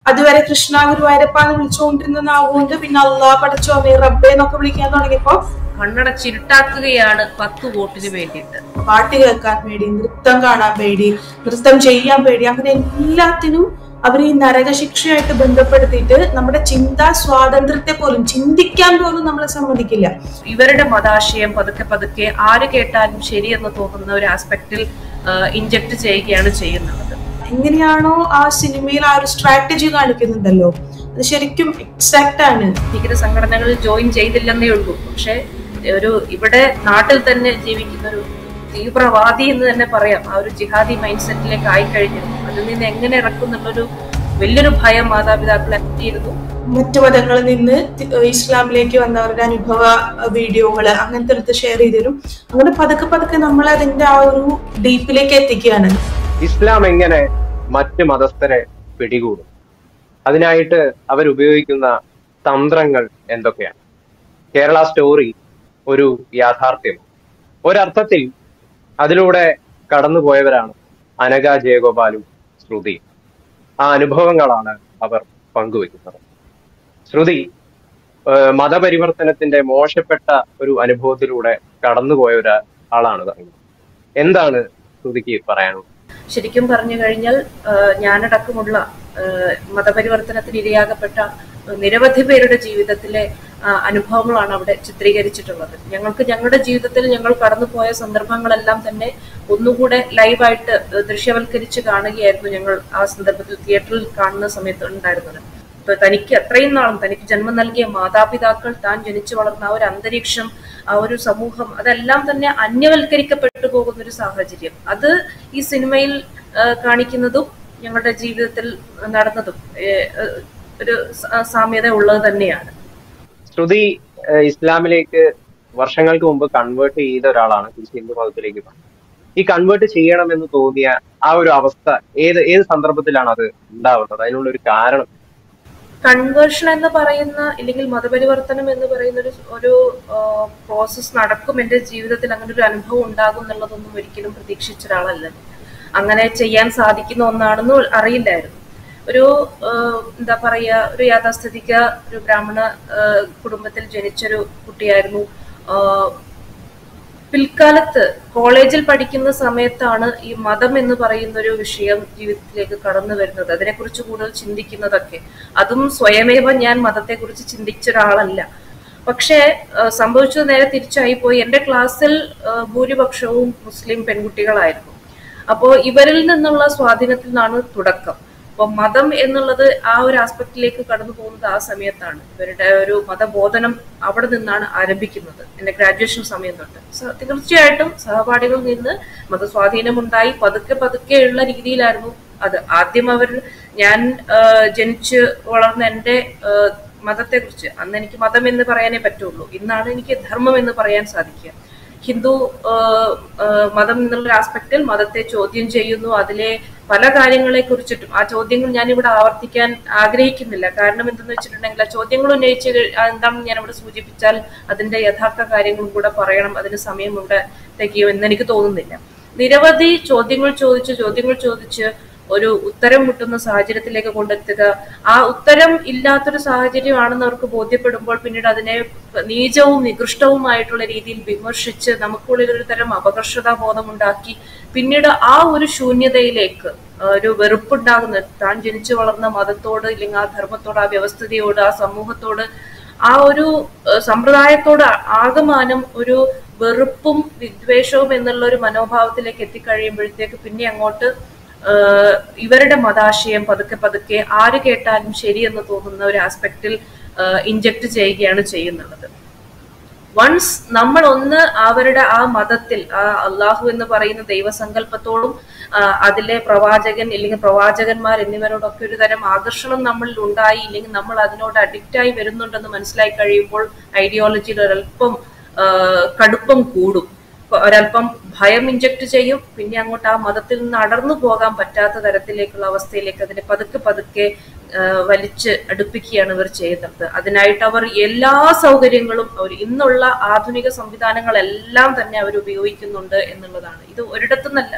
അതുവരെ കൃഷ്ണ ഗുരുവായൂരപ്പ എന്ന് വിളിച്ചുകൊണ്ടിരുന്ന നാവുകൊണ്ട് പിന്നെ അള്ളാ പഠിച്ചോമേ റബ്ബെ എന്നൊക്കെ വിളിക്കാൻ തുടങ്ങിയപ്പോ കണ്ണടച്ചിരുട്ടാക്കുകയാണ് പത്ത് വോട്ടിന് വേണ്ടിയിട്ട് പാട്ട് കേൾക്കാൻ പേടി നൃത്തം കാണാൻ പേടി നൃത്തം ചെയ്യാൻ പേടി അങ്ങനെ എല്ലാത്തിനും അവർ ഈ നരകശിക്ഷയായിട്ട് ബന്ധപ്പെടുത്തിയിട്ട് നമ്മുടെ ചിന്താ സ്വാതന്ത്ര്യത്തെ പോലും ചിന്തിക്കാൻ പോലും നമ്മളെ സമ്മതിക്കില്ല ഇവരുടെ മതാശയം പതുക്കെ പതുക്കെ ആര് കേട്ടാലും ശരിയെന്ന് തോന്നുന്ന ഒരു ആസ്പെക്റ്റിൽ ഇൻജക്ട് ചെയ്യുകയാണ് ചെയ്യുന്നത് എങ്ങനെയാണോ ആ സിനിമയിൽ ആ ഒരു സ്ട്രാറ്റജി കാണിക്കുന്നുണ്ടല്ലോ അത് ശരിക്കും എക്സാക്ട് ആണ് ഭീകര സംഘടനകളിൽ ജോയിൻ ചെയ്തില്ലെന്നേ ഉള്ളൂ പക്ഷെ ഒരു ഇവിടെ നാട്ടിൽ തന്നെ ജീവിക്കുന്ന ഒരു തീവ്രവാദി എന്ന് തന്നെ പറയാം ആ ഒരു ജിഹാദി മൈൻഡ് സെറ്റിലേക്ക് ആയിക്കഴിഞ്ഞു അതിൽ നിന്ന് എങ്ങനെ ഇറക്കും എന്നുള്ളൊരു വലിയൊരു ഭയം മാതാപിതാക്കളെ പറ്റിയിരുന്നു മറ്റു മതങ്ങളിൽ നിന്ന് തി- ഇസ്ലാമിലേക്ക് വന്നവരുടെ അനുഭവ വീഡിയോകൾ അങ്ങനത്തെ എടുത്ത് ഷെയർ ചെയ്തരും അങ്ങനെ പതുക്കെ പതുക്കെ നമ്മൾ അതിന്റെ ആ ഒരു ഡീപ്പിലേക്ക് എത്തിക്കുകയാണ് ഇസ്ലാം എങ്ങനെ മറ്റ് മതസ്ഥരെ പിടികൂടും അതിനായിട്ട് അവരുപയോഗിക്കുന്ന തന്ത്രങ്ങൾ എന്തൊക്കെയാണ് കേരള സ്റ്റോറി ഒരു യാഥാർത്ഥ്യം ഒരർത്ഥത്തിൽ അതിലൂടെ കടന്നുപോയവരാണ് അനഘ ജയഗോപാലും ശ്രുതി ആ അനുഭവങ്ങളാണ് അവർ പങ്കുവെക്കുന്നത് ശ്രുതി ഏഹ് മതപരിവർത്തനത്തിന്റെ മോശപ്പെട്ട ഒരു അനുഭവത്തിലൂടെ കടന്നുപോയ ഒരാളാണ് താങ്കൾ എന്താണ് ശ്രുതിക്ക് പറയാനുള്ളത് ശരിക്കും പറഞ്ഞു കഴിഞ്ഞാൽ ആഹ് ഞാനടക്കമുള്ള ആഹ് മതപരിവർത്തനത്തിന് ഇരയാകപ്പെട്ട നിരവധി പേരുടെ ജീവിതത്തിലെ ആഹ് അനുഭവങ്ങളാണ് അവിടെ ചിത്രീകരിച്ചിട്ടുള്ളത് ഞങ്ങൾക്ക് ഞങ്ങളുടെ ജീവിതത്തിൽ ഞങ്ങൾ കടന്നുപോയ സന്ദർഭങ്ങളെല്ലാം തന്നെ ഒന്നുകൂടെ ലൈവായിട്ട് ദൃശ്യവൽക്കരിച്ച് കാണുകയായിരുന്നു ഞങ്ങൾ ആ സന്ദർഭത്തിൽ തിയേറ്ററിൽ കാണുന്ന സമയത്ത് ഉണ്ടായിരുന്നത് ഇപ്പൊ തനിക്ക് അത്രയും നാളും തനിക്ക് ജന്മം നൽകിയ മാതാപിതാക്കൾ താൻ ജനിച്ചു വളർന്ന ആ ഒരു അന്തരീക്ഷം ആ ഒരു സമൂഹം അതെല്ലാം തന്നെ അന്യവൽക്കരിക്കപ്പെട്ടു പോകുന്ന ഒരു സാഹചര്യം അത് ഈ സിനിമയിൽ ആ, കാണിക്കുന്നതും ഞങ്ങളുടെ ജീവിതത്തിൽ നടന്നതും ഏ, ഏ, ഒരു സ- സാമ്യത ഉള്ളത് തന്നെയാണ് ശ്രുതി ഏഹ് ഇസ്ലാമിലേക്ക് വർഷങ്ങൾക്ക് മുമ്പ് കൺവേർട്ട് ചെയ്ത ഒരാളാണ് തിരിച്ച് ഹിന്ദു മതത്തിലേക്ക് വന്നത് ഈ കൺവേർട്ട് ചെയ്യണമെന്ന് തോന്നിയ ആ ഒരു അവസ്ഥ ഏത് ഏത് സന്ദർഭത്തിലാണ് അത് ഉണ്ടാവുന്നത് അതിനുള്ള ഒരു കാരണം കൺവേർഷൻ എന്ന് പറയുന്ന അല്ലെങ്കിൽ മതപരിവർത്തനം എന്ന് പറയുന്ന ഒരു ഒരു പ്രോസസ്സ് നടക്കും എന്റെ ജീവിതത്തിൽ അങ്ങനെ ഒരു അനുഭവം ഉണ്ടാകും എന്നുള്ളതൊന്നും ഒരിക്കലും പ്രതീക്ഷിച്ച ഒരാളല്ല അങ്ങനെ ചെയ്യാൻ സാധിക്കുന്ന ഒന്നാണെന്ന് അറിയില്ലായിരുന്നു ഒരു ആ, എന്താ പറയുക ഒരു യാഥാസ്ഥിതിക ഒരു ബ്രാഹ്മണ ആ, കുടുംബത്തിൽ ജനിച്ചൊരു കുട്ടിയായിരുന്നു ആ, പിൽക്കാലത്ത് കോളേജിൽ പഠിക്കുന്ന സമയത്താണ് ഈ മതം എന്ന് പറയുന്ന ഒരു വിഷയം ജീവിതത്തിലേക്ക് കടന്നു വരുന്നത് അതിനെക്കുറിച്ച് കൂടുതൽ ചിന്തിക്കുന്നതൊക്കെ അതും സ്വയമേവ ഞാൻ മതത്തെക്കുറിച്ച് ചിന്തിച്ച ഒരാളല്ല പക്ഷേ ആ, സംഭവിച്ചത് നേരെ തിരിച്ചായി പോയി എൻ്റെ ക്ലാസ്സിൽ ആ, ഭൂരിപക്ഷവും മുസ്ലിം പെൺകുട്ടികളായിരുന്നു അപ്പോൾ ഇവരിൽ നിന്നുള്ള സ്വാധീനത്തിൽ നിന്നാണ് തുടക്കം അപ്പൊ മതം എന്നുള്ളത് ആ ഒരു ആസ്പെക്റ്റിലേക്ക് കടന്നു പോകുന്നത് ആ സമയത്താണ് ഇവരുടെ ഒരു മതബോധനം അവിടെ നിന്നാണ് ആരംഭിക്കുന്നത് എന്റെ ഗ്രാജുവേഷൻ സമയം തൊട്ട് സ- തീർച്ചയായിട്ടും സഹപാഠികളിൽ നിന്ന് മതസ്വാധീനമുണ്ടായി പതുക്കെ പതുക്കെയുള്ള രീതിയിലായിരുന്നു അത് ആദ്യം അവർ ഞാൻ ആ, ജനിച്ച് വളർന്ന എൻ്റെ മതത്തെ കുറിച്ച് അന്ന് എനിക്ക് മതം എന്ന് പറയാനേ പറ്റുള്ളൂ ഇന്നാണ് എനിക്ക് ധർമ്മം എന്ന് പറയാൻ സാധിക്കുക ഹിന്ദു ആ, ആ, മതം എന്നുള്ള ആസ്പെക്റ്റിൽ മതത്തെ ചോദ്യം ചെയ്യുന്നു അതിലെ പല കാര്യങ്ങളെ കുറിച്ചിട്ടും ആ ചോദ്യങ്ങൾ ഞാൻ ഇവിടെ ആവർത്തിക്കാൻ ആഗ്രഹിക്കുന്നില്ല കാരണം എന്തെന്ന് വെച്ചിട്ടുണ്ടെങ്കിൽ ആ ചോദ്യങ്ങൾ ഉന്നയിച്ച് കഴി- ആ എന്താണെന്ന് ഞാൻ ഇവിടെ സൂചിപ്പിച്ചാൽ അതിന്റെ യഥാർത്ഥ കാര്യങ്ങളും കൂടെ പറയണം അതിന് സമയമുണ്ട് തികയോ എന്ന് എനിക്ക് തോന്നുന്നില്ല നിരവധി ചോദ്യങ്ങൾ ചോദിച്ച് ചോദ്യങ്ങൾ ചോദിച്ച് ഒരു ഉത്തരം മുട്ടുന്ന സാഹചര്യത്തിലേക്ക് കൊണ്ടെത്തുക ആ ഉത്തരം ഇല്ലാത്തൊരു സാഹചര്യമാണെന്ന് അവർക്ക് ബോധ്യപ്പെടുമ്പോൾ പിന്നീട് അതിനെ നീചവും നികൃഷ്ടവുമായിട്ടുള്ള രീതിയിൽ വിമർശിച്ച് നമുക്കുള്ളിൽ ഒരു തരം അപകർഷതാ ബോധമുണ്ടാക്കി പിന്നീട് ആ ഒരു ശൂന്യതയിലേക്ക് ആ, ഒരു വെറുപ്പുണ്ടാകുന്ന താൻ ജനിച്ചു വളർന്ന മതത്തോട് ഇല്ലെങ്കിൽ ആ ധർമ്മത്തോട് ആ വ്യവസ്ഥിതിയോട് ആ സമൂഹത്തോട് ആ ഒരു ഏഹ്, സമ്പ്രദായത്തോട് ആകമാനം ഒരു വെറുപ്പും വിദ്വേഷവും എന്നുള്ള ഒരു മനോഭാവത്തിലേക്ക് എത്തിക്കഴിയുമ്പോഴത്തേക്ക് പിന്നെ അങ്ങോട്ട് ഏഹ്, ഇവരുടെ മതാശയം പതുക്കെ പതുക്കെ ആര് കേട്ടാലും ശരിയെന്ന് തോന്നുന്ന ഒരു ആസ്പെക്റ്റിൽ ഇൻജക്ട് ചെയ്യുകയാണ് ചെയ്യുന്നുള്ളത് വൺസ് നമ്മൾ ഒന്ന് അവരുടെ ആ മതത്തിൽ ആ അള്ളാഹു എന്ന് പറയുന്ന ദൈവസങ്കല്പത്തോടും ആ, അതിലെ പ്രവാചകൻ ഇല്ലെങ്കിൽ പ്രവാചകന്മാർ എന്നിവരോടൊക്കെ ഒരു തരം ആകർഷണം നമ്മളിൽ ഉണ്ടായി ഇല്ലെങ്കിൽ നമ്മൾ അതിനോട് അഡിക്റ്റ് ആയി വരുന്നുണ്ടെന്ന് മനസ്സിലായി കഴിയുമ്പോൾ ഐഡിയോളജിയിൽ ഒരല്പം ആ, കടുപ്പം കൂടും ഒരല്പം ഭയം ഇഞ്ചക്ട് ചെയ്യും പിന്നെ അങ്ങോട്ട് ആ മതത്തിൽ നിന്ന് അടർന്നു പോകാൻ പറ്റാത്ത തരത്തിലേക്കുള്ള അവസ്ഥയിലേക്ക് അതിനെ പതുക്കെ പതുക്കെ ആ, വലിച്ച് അടുപ്പിക്കുകയാണ് ഇവർ ചെയ്യുന്നത് അതിനായിട്ട് അവർ എല്ലാ സൗകര്യങ്ങളും അവർ ഇന്നുള്ള ആധുനിക സംവിധാനങ്ങളെല്ലാം തന്നെ അവർ ഉപയോഗിക്കുന്നുണ്ട് എന്നുള്ളതാണ് ഇത് ഒരിടത്തുനിന്നല്ല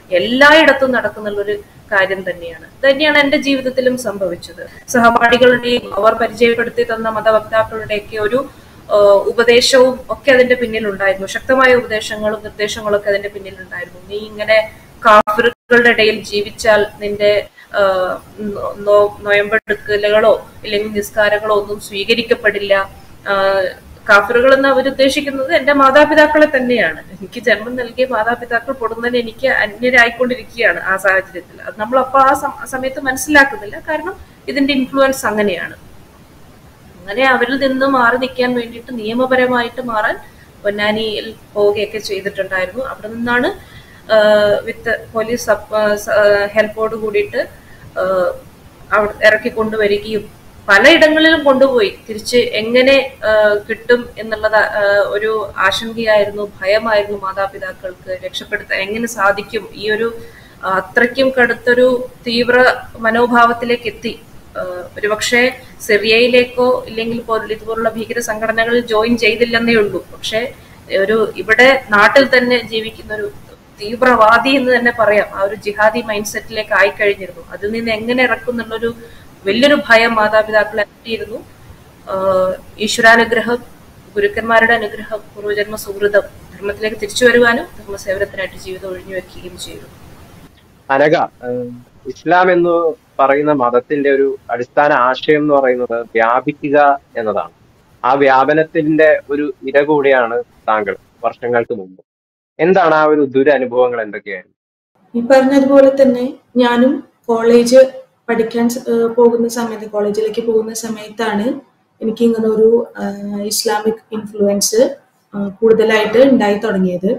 എല്ലായിടത്തും നടക്കുന്ന ഒരു കാര്യം തന്നെയാണ് ഇത് തന്നെയാണ് എന്റെ ജീവിതത്തിലും സംഭവിച്ചത് സഹപാഠികളുടെയും അവർ പരിചയപ്പെടുത്തി തന്ന മതവക്താക്കളുടെയൊക്കെ ഒരു ആഹ് ഉപദേശവും ഒക്കെ അതിന്റെ പിന്നിലുണ്ടായിരുന്നു ശക്തമായ ഉപദേശങ്ങളും നിർദ്ദേശങ്ങളും ഒക്കെ അതിന്റെ പിന്നിലുണ്ടായിരുന്നു നീ ഇങ്ങനെ കാഫിറുകളുടെ ഇടയിൽ ജീവിച്ചാൽ നിന്റെ ആഹ് നോ- നോ- നൊയമ്പെടുക്കലുകളോ ഇല്ലെങ്കിൽ നിസ്കാരങ്ങളോ ഒന്നും സ്വീകരിക്കപ്പെടില്ല ആഹ് കാഫിറുകൾ എന്ന് അവരുദ്ദേശിക്കുന്നത് എന്റെ മാതാപിതാക്കളെ തന്നെയാണ് എനിക്ക് ജന്മം നൽകിയ മാതാപിതാക്കൾ പൊടുന്നതിന് എനിക്ക് അന്യരായിക്കൊണ്ടിരിക്കുകയാണ് ആ സാഹചര്യത്തിൽ അത് നമ്മൾ അപ്പോൾ ആ സം- സമയത്ത് മനസ്സിലാക്കുന്നില്ല കാരണം ഇതിന്റെ ഇൻഫ്ലുവൻസ് അങ്ങനെയാണ് അങ്ങനെ അവരിൽ നിന്ന് മാറി നിൽക്കാൻ വേണ്ടിയിട്ട് നിയമപരമായിട്ട് മാറാൻ പൊന്നാനിയിൽ പോവുകയൊക്കെ ചെയ്തിട്ടുണ്ടായിരുന്നു അവിടെ നിന്നാണ് വിത്ത് പോലീസ് ഹെൽപ്പോട് കൂടിയിട്ട് ആഹ് അവിടെ ഇറക്കി കൊണ്ടുവരികയും പലയിടങ്ങളിലും കൊണ്ടുപോയി തിരിച്ച് എങ്ങനെ ആഹ് കിട്ടും എന്നുള്ളത് ആഹ് ഒരു ആശങ്കയായിരുന്നു ഭയമായിരുന്നു മാതാപിതാക്കൾക്ക് രക്ഷപ്പെടുത്താൻ എങ്ങനെ സാധിക്കും ഈ ഒരു ആഹ് അത്രയ്ക്കും കടുത്തൊരു തീവ്ര മനോഭാവത്തിലേക്ക് എത്തി ആഹ് ഒരുപക്ഷെ സിറിയയിലേക്കോ ഇല്ലെങ്കിൽ പോലുള്ള ഇതുപോലുള്ള ഭീകര സംഘടനകളിൽ ജോയിൻ ചെയ്തില്ലെന്നേ ഉള്ളൂ പക്ഷെ ഒരു ഇവിടെ നാട്ടിൽ തന്നെ ജീവിക്കുന്ന ഒരു തീവ്രവാദി എന്ന് തന്നെ പറയാം ആ ഒരു ജിഹാദി മൈൻഡ് സെറ്റിലേക്ക് ആയിക്കഴിഞ്ഞിരുന്നു അതിൽ നിന്ന് എങ്ങനെ ഇറക്കും എന്നുള്ളൊരു വലിയൊരു ഭയം മാതാപിതാക്കളെ അലട്ടിയിരുന്നു ആഹ് ഈശ്വരാനുഗ്രഹം ഗുരുക്കന്മാരുടെ അനുഗ്രഹം പൂർവ്വജന്മ സുഹൃതം ധർമ്മത്തിലേക്ക് തിരിച്ചു വരുവാനും ധർമ്മസേവനത്തിനായിട്ട് ജീവിതം ഒഴിഞ്ഞു വെക്കുകയും ചെയ്തു അനഘ ഏഹ് ഇസ്ലാം എന്ന് പറയുന്ന മതത്തിന്റെ ഒരു അടിസ്ഥാന ആശയം എന്ന് പറയുന്നത് വ്യാപിക്കുക എന്നതാണ് ആ വ്യാപനത്തിന്റെ ഒരു ഇര കൂടിയാണ് താങ്കൾ വർഷങ്ങൾക്ക് മുമ്പ് എന്താണ് ആ ഒരു ദുരനുഭവങ്ങൾ എന്തൊക്കെയായിരുന്നു ഈ പറഞ്ഞതുപോലെ തന്നെ ഞാനും കോളേജ് പഠിക്കാൻ സ- ഏഹ് പോകുന്ന സമയത്ത് കോളേജിലേക്ക് പോകുന്ന സമയത്താണ് എനിക്ക് ഇങ്ങനെ ഒരു ആഹ് ഇസ്ലാമിക് ഇൻഫ്ലുവൻസ് ആഹ് കൂടുതലായിട്ട് ഉണ്ടായി തുടങ്ങിയത്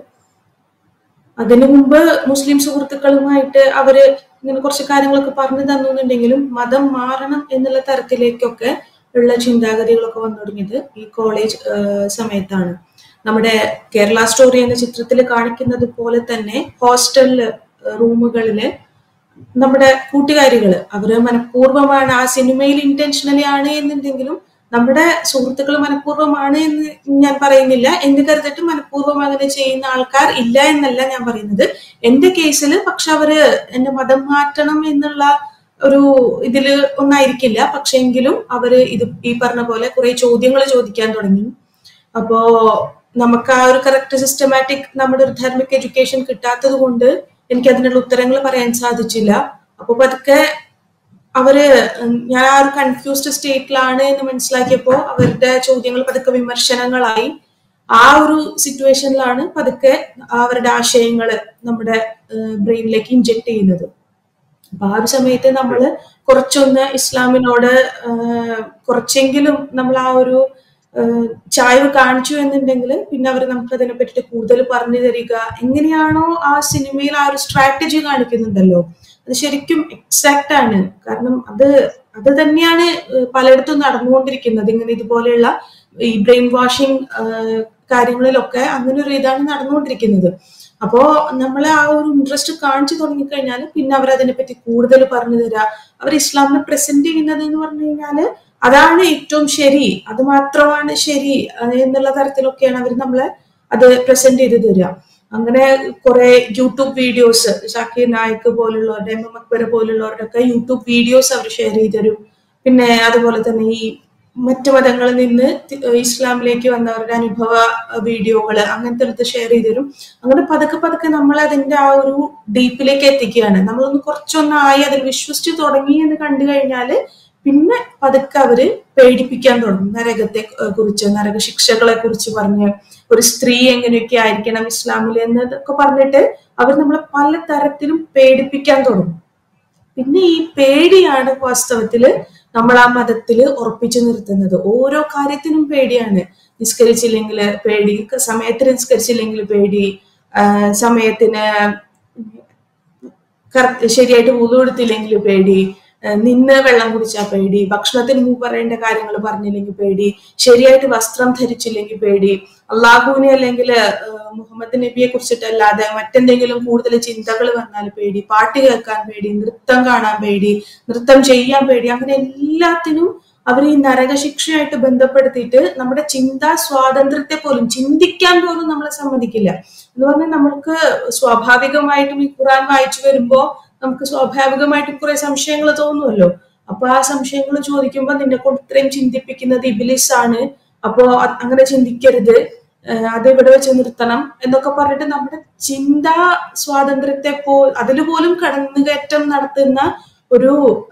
അതിനു മുമ്പ് മുസ്ലിം സുഹൃത്തുക്കളുമായിട്ട് അവര് ഇങ്ങനെ കുറച്ച് കാര്യങ്ങളൊക്കെ പറഞ്ഞു തന്നുന്നുണ്ടെങ്കിലും മതം മാറണം എന്നുള്ള തരത്തിലേക്കൊക്കെ ഉള്ള ചിന്താഗതികളൊക്കെ വന്നു തുടങ്ങിയത് ഈ കോളേജ് ആഹ് സമയത്താണ് നമ്മുടെ കേരള സ്റ്റോറി എന്ന ചിത്രത്തിൽ കാണിക്കുന്നത് പോലെ തന്നെ ഹോസ്റ്റലില് റൂമുകളില് നമ്മുടെ കൂട്ടുകാരികള് അവര് മനഃപൂർവ്വമാണ് ആ സിനിമയിൽ ഇന്റൻഷനലി ആണ് എന്നുണ്ടെങ്കിലും നമ്മുടെ സുഹൃത്തുക്കൾ മനഃപൂർവ്വമാണ് എന്ന് ഞാൻ പറയുന്നില്ല എന്ന് കരുതിട്ട് മനഃപൂർവ്വം അങ്ങനെ ചെയ്യുന്ന ആൾക്കാർ ഇല്ല എന്നല്ല ഞാൻ പറയുന്നത് എന്റെ കേസിൽ പക്ഷെ അവര് എന്റെ മതം മാറ്റണം എന്നുള്ള ഒരു ഇതില് ഒന്നായിരിക്കില്ല പക്ഷെ എങ്കിലും അവര് ഇത് ഈ പറഞ്ഞ പോലെ കുറെ ചോദ്യങ്ങൾ ചോദിക്കാൻ തുടങ്ങി അപ്പോ നമുക്ക് ആ ഒരു കറക്റ്റ് സിസ്റ്റമാറ്റിക് നമ്മുടെ ഒരു ധാർമ്മിക് എഡ്യൂക്കേഷൻ കിട്ടാത്തത് കൊണ്ട് എനിക്ക് അതിനുള്ള ഉത്തരങ്ങൾ പറയാൻ സാധിച്ചില്ല അപ്പൊ പതുക്കെ അവര് ഉം ഞാൻ ആ ഒരു കൺഫ്യൂസ്ഡ് സ്റ്റേറ്റിലാണ് എന്ന് മനസ്സിലാക്കിയപ്പോ അവരുടെ ചോദ്യങ്ങൾ പതുക്കെ വിമർശനങ്ങളായി ആ ഒരു സിറ്റുവേഷനിലാണ് പതുക്കെ അവരുടെ ആശയങ്ങൾ നമ്മുടെ ബ്രെയിനിലേക്ക് ഇഞ്ചെക്ട് ചെയ്യുന്നത് അപ്പൊ ആ ഒരു സമയത്ത് നമ്മൾ കുറച്ചൊന്ന് ഇസ്ലാമിനോട് ആഹ് കുറച്ചെങ്കിലും നമ്മൾ ആ ഒരു ആഹ് ചായ്വ് കാണിച്ചു എന്നുണ്ടെങ്കിൽ പിന്നെ അവർ നമുക്ക് അതിനെ പറ്റിയിട്ട് കൂടുതൽ പറഞ്ഞു തരിക എങ്ങനെയാണോ ആ സിനിമയിൽ ആ ഒരു സ്ട്രാറ്റജി കാണിക്കുന്നുണ്ടല്ലോ അത് ശരിക്കും എക്സാക്റ്റ് ആണ് കാരണം അത് അത് തന്നെയാണ് ഏഹ് പലയിടത്തും നടന്നുകൊണ്ടിരിക്കുന്നത് ഇങ്ങനെ ഇതുപോലെയുള്ള ഈ ബ്രെയിൻ വാഷിംഗ് കാര്യങ്ങളിലൊക്കെ അങ്ങനെ ഒരു ഇതാണ് നടന്നുകൊണ്ടിരിക്കുന്നത് അപ്പോ നമ്മൾ ആ ഒരു ഇൻട്രസ്റ്റ് കാണിച്ചു തുടങ്ങിക്കഴിഞ്ഞാൽ പിന്നെ അവർ അതിനെപ്പറ്റി കൂടുതൽ പറഞ്ഞു തരാ അവർ ഇസ്ലാമിനെ പ്രസന്റ് ചെയ്യുന്നത് എന്ന് പറഞ്ഞു കഴിഞ്ഞാല് അതാണ് ഏറ്റവും ശരി അത് മാത്രമാണ് ശരി അത് എന്നുള്ള തരത്തിലൊക്കെയാണ് അവർ നമ്മളെ അത് പ്രസന്റ് ചെയ്ത് തരിക അങ്ങനെ കുറെ യൂട്യൂബ് വീഡിയോസ് ഷാക്കിർ നായിക് പോലുള്ളവരുടെ എം എം അക്ബർ പോലുള്ളവരുടെ ഒക്കെ യൂട്യൂബ് വീഡിയോസ് അവർ ഷെയർ ചെയ്ത് തരും പിന്നെ അതുപോലെ തന്നെ ഈ മറ്റു മതങ്ങളിൽ നിന്ന് തി- ഇസ്ലാമിലേക്ക് വന്നവരുടെ അനുഭവ വീഡിയോകൾ അങ്ങനത്തെ അടുത്ത് ഷെയർ ചെയ്ത് തരും അങ്ങനെ പതുക്കെ പതുക്കെ നമ്മൾ അതിന്റെ ആ ഒരു ഡീപ്പിലേക്ക് എത്തിക്കുകയാണ് നമ്മളൊന്ന് കുറച്ചൊന്നായി അതിൽ വിശ്വസിച്ച് തുടങ്ങി എന്ന് കണ്ടു കഴിഞ്ഞാല് പിന്നെ പതുക്കെ അവര് പേടിപ്പിക്കാൻ തുടങ്ങും നരകത്തെ ഏഹ് കുറിച്ച് നരക ശിക്ഷകളെ കുറിച്ച് പറഞ്ഞ് ഒരു സ്ത്രീ എങ്ങനെയൊക്കെ ആയിരിക്കണം ഇസ്ലാമിൽ എന്നതൊക്കെ പറഞ്ഞിട്ട് അവർ നമ്മളെ പല തരത്തിലും പേടിപ്പിക്കാൻ തുടങ്ങും പിന്നെ ഈ പേടിയാണ് വാസ്തവത്തില് നമ്മൾ ആ മതത്തിൽ ഉറപ്പിച്ചു നിർത്തുന്നത് ഓരോ കാര്യത്തിനും പേടിയാണ് നിസ്കരിച്ചില്ലെങ്കിൽ പേടി സമയത്തിന് നിസ്കരിച്ചില്ലെങ്കിൽ പേടി ആ, സമയത്തിന് കറക്റ്റ് ശരിയായിട്ട് വുളു എടുത്തില്ലെങ്കിൽ പേടി ആ, നിന്ന് വെള്ളം കുടിച്ചാൽ പേടി ഭക്ഷണത്തിന് മുമ്പ് പറയേണ്ട കാര്യങ്ങൾ പറഞ്ഞില്ലെങ്കിൽ പേടി ശരിയായിട്ട് വസ്ത്രം ധരിച്ചില്ലെങ്കിൽ പേടി അള്ളാഹുവിനെ അല്ലെങ്കിൽ മുഹമ്മദ് നബിയെ കുറിച്ചിട്ടല്ലാതെ മറ്റെന്തെങ്കിലും കൂടുതൽ ചിന്തകൾ വന്നാൽ പേടി പാട്ട് കേൾക്കാൻ പേടി നൃത്തം കാണാൻ പേടി നൃത്തം ചെയ്യാൻ പേടി അങ്ങനെ എല്ലാത്തിനും അവർ ഈ നരകശിക്ഷയായിട്ട് ബന്ധപ്പെടുത്തിയിട്ട് നമ്മുടെ ചിന്താ സ്വാതന്ത്ര്യത്തെ പോലും ചിന്തിക്കാൻ പോലും നമ്മളെ സമ്മതിക്കില്ല എന്ന് പറഞ്ഞാൽ നമ്മൾക്ക് സ്വാഭാവികമായിട്ടും ഈ ഖുറാൻ വായിച്ചു വരുമ്പോ നമുക്ക് സ്വാഭാവികമായിട്ടും കുറെ സംശയങ്ങൾ തോന്നുമല്ലോ അപ്പൊ ആ സംശയങ്ങൾ ചോദിക്കുമ്പോൾ നിന്നെ കൊണ്ട് ഇത്രയും ചിന്തിപ്പിക്കുന്നത് ഇബിലിസ് ആണ് അപ്പോ അ- അങ്ങനെ ചിന്തിക്കരുത് ഏഹ് അത് ഇവിടെ വെച്ച് നിർത്തണം എന്നൊക്കെ പറഞ്ഞിട്ട് നമ്മുടെ ചിന്താ സ്വാതന്ത്ര്യത്തെ പോ അതിൽ പോലും കടന്നുകയറ്റം നടത്തുന്ന ഒരു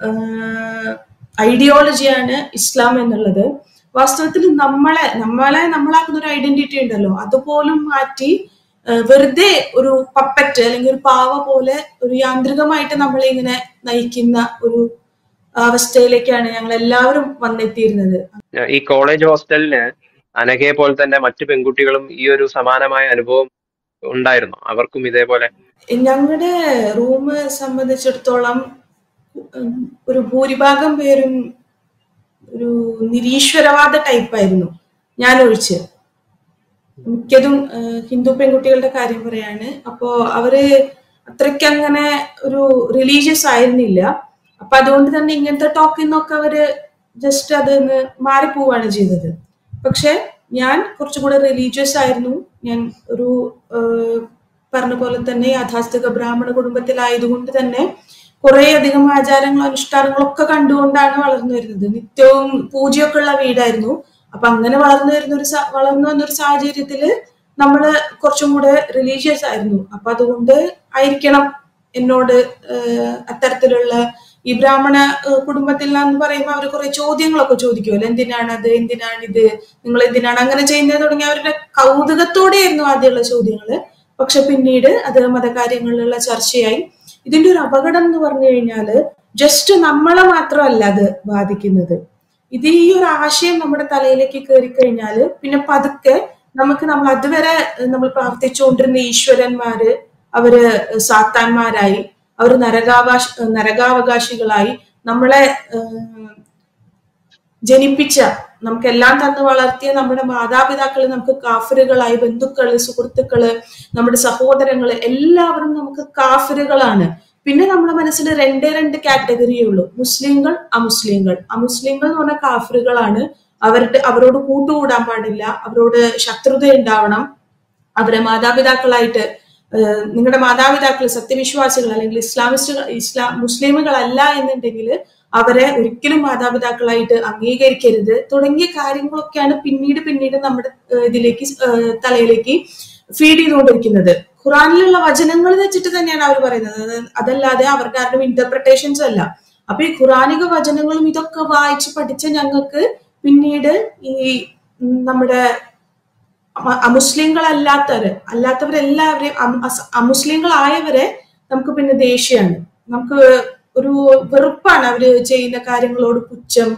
ഐഡിയോളജിയാണ് ഇസ്ലാം എന്നുള്ളത് വാസ്തവത്തിൽ നമ്മളെ നമ്മളെ നമ്മളാക്കുന്ന ഒരു ഐഡന്റിറ്റി ഉണ്ടല്ലോ അതുപോലും മാറ്റി ഏഹ് വെറുതെ ഒരു പപ്പറ്റ് അല്ലെങ്കിൽ ഒരു പാവ പോലെ ഒരു യാന്ത്രികമായിട്ട് നമ്മളെ ഇങ്ങനെ നയിക്കുന്ന ഒരു അവസ്ഥയിലേക്കാണ് ഞങ്ങൾ എല്ലാവരും വന്നെത്തിയിരുന്നത് ഈ കോളേജ് ഹോസ്റ്റലിന് അനഘയെ പോലെ തന്നെ മറ്റു പെൺകുട്ടികളും ഈ ഒരു സമാനമായ അനുഭവം ഉണ്ടായിരുന്നു അവർക്കും ഇതേപോലെ ഞങ്ങളുടെ റൂം സംബന്ധിച്ചിടത്തോളം ഉം, ഒരു ഭൂരിഭാഗം പേരും ഒരു നിരീശ്വരവാദ ടൈപ്പായിരുന്നു ഞാൻ ഒഴിച്ച് മിക്കതും ആ, ഹിന്ദു പെൺകുട്ടികളുടെ കാര്യം പറയാണ് അപ്പോ അവര് അത്രയ്ക്ക് അങ്ങനെ ഒരു റിലീജിയസ് ആയിരുന്നില്ല അപ്പൊ അതുകൊണ്ട് തന്നെ ഇങ്ങനത്തെ ടോക്കിൽ നിന്നൊക്കെ അവര് ജസ്റ്റ് അത് മാറിപ്പോവാണ് ചെയ്തത് പക്ഷെ ഞാൻ കുറച്ചുകൂടെ റിലീജിയസ് ആയിരുന്നു ഞാൻ ഒരു ആ, പറഞ്ഞ പോലെ തന്നെ യാഥാസ്ഥിക ബ്രാഹ്മണ കുടുംബത്തിലായതുകൊണ്ട് തന്നെ കുറെ അധികം ആചാരങ്ങളും അനുഷ്ഠാനങ്ങളും ഒക്കെ കണ്ടുകൊണ്ടാണ് വളർന്നു വരുന്നത് നിത്യവും പൂജയൊക്കെ ഉള്ള വീടായിരുന്നു അപ്പൊ അങ്ങനെ വളർന്നു വരുന്ന ഒരു സാ- വളർന്നു വന്ന ഒരു സാഹചര്യത്തില് നമ്മള് കുറച്ചും കൂടെ റിലീജിയസ് ആയിരുന്നു അപ്പൊ അതുകൊണ്ട് ആയിരിക്കണം എന്നോട് ഏഹ്, അത്തരത്തിലുള്ള ഈ ബ്രാഹ്മണ ഏഹ്, കുടുംബത്തിൽ എന്ന് പറയുമ്പോൾ അവർ കുറെ ചോദ്യങ്ങളൊക്കെ ചോദിക്കുമല്ലോ എന്തിനാണ് അത് എന്തിനാണ് ഇത് നിങ്ങൾ എന്തിനാണ് അങ്ങനെ ചെയ്യുന്നത് തുടങ്ങിയ അവരുടെ കൗതുകത്തോടെയായിരുന്നു ആദ്യമുള്ള ചോദ്യങ്ങള് പക്ഷെ പിന്നീട് അത് മതകാര്യങ്ങളിലുള്ള ചർച്ചയായി ഇതിന്റെ ഒരു അപകടം എന്ന് പറഞ്ഞു കഴിഞ്ഞാല് ജസ്റ്റ് നമ്മളെ മാത്രമല്ല അത് ബാധിക്കുന്നത് ഇത് ഈ ഒരു ആശയം നമ്മുടെ തലയിലേക്ക് കയറി കഴിഞ്ഞാല് പിന്നെ പതുക്കെ നമുക്ക് നമ്മൾ അതുവരെ നമ്മൾ പ്രാർത്ഥിച്ചുകൊണ്ടിരുന്ന ഈശ്വരന്മാര് അവര് സാത്താന്മാരായി അവർ നരകാവകാശ നരകാവകാശികളായി നമ്മളെ ഏഹ്, ജനിപ്പിച്ച നമുക്കെല്ലാം തന്ന് വളർത്തിയ നമ്മുടെ മാതാപിതാക്കൾ നമുക്ക് കാഫിറുകളായി ബന്ധുക്കള് സുഹൃത്തുക്കള് നമ്മുടെ സഹോദരങ്ങള് എല്ലാവരും നമുക്ക് കാഫിറുകളാണ് പിന്നെ നമ്മുടെ മനസ്സിൽ രണ്ടേ രണ്ട് കാറ്റഗറിയേ ഉള്ളൂ മുസ്ലിങ്ങൾ അമുസ്ലിങ്ങൾ അമുസ്ലിങ്ങൾ എന്ന് പറഞ്ഞാൽ കാഫിറുകളാണ് അവരുടെ അവരോട് കൂട്ടുകൂടാൻ പാടില്ല അവരോട് ശത്രുത ഉണ്ടാവണം അവരെ മാതാപിതാക്കളായിട്ട് ഏഹ് നിങ്ങളുടെ മാതാപിതാക്കൾ സത്യവിശ്വാസികൾ അല്ലെങ്കിൽ ഇസ്ലാമിസ്റ്റുകൾ ഇസ്ലാം മുസ്ലിമുകളല്ല എന്നുണ്ടെങ്കിൽ അവരെ ഒരിക്കലും മാതാപിതാക്കളായിട്ട് അംഗീകരിക്കരുത് തുടങ്ങിയ കാര്യങ്ങളൊക്കെയാണ് പിന്നീട് പിന്നീട് നമ്മുടെ ഏഹ് ഇതിലേക്ക് ഏഹ് തലയിലേക്ക് ഫീഡ് ചെയ്തുകൊണ്ടിരിക്കുന്നത് ഖുറാനിലുള്ള വചനങ്ങൾ വെച്ചിട്ട് തന്നെയാണ് അവർ പറയുന്നത് അത് അതല്ലാതെ അവർക്ക് ആരുടെയും ഇന്റർപ്രിട്ടേഷൻസ് അല്ല അപ്പൊ ഈ ഖുറാനിക വചനങ്ങളും ഇതൊക്കെ വായിച്ച് പഠിച്ച ഞങ്ങൾക്ക് പിന്നീട് ഈ ഉം, നമ്മുടെ അമ- അമുസ്ലിങ്ങളല്ലാത്തവര് അല്ലാത്തവരെല്ലാവരെയും അം- അസ- അമുസ്ലിങ്ങളായവരെ നമുക്ക് പിന്നെ ദേഷ്യമാണ് നമുക്ക് ഒരു വെറുപ്പാണ് അവര് ചെയ്യുന്ന കാര്യങ്ങളോട് പുച്ഛം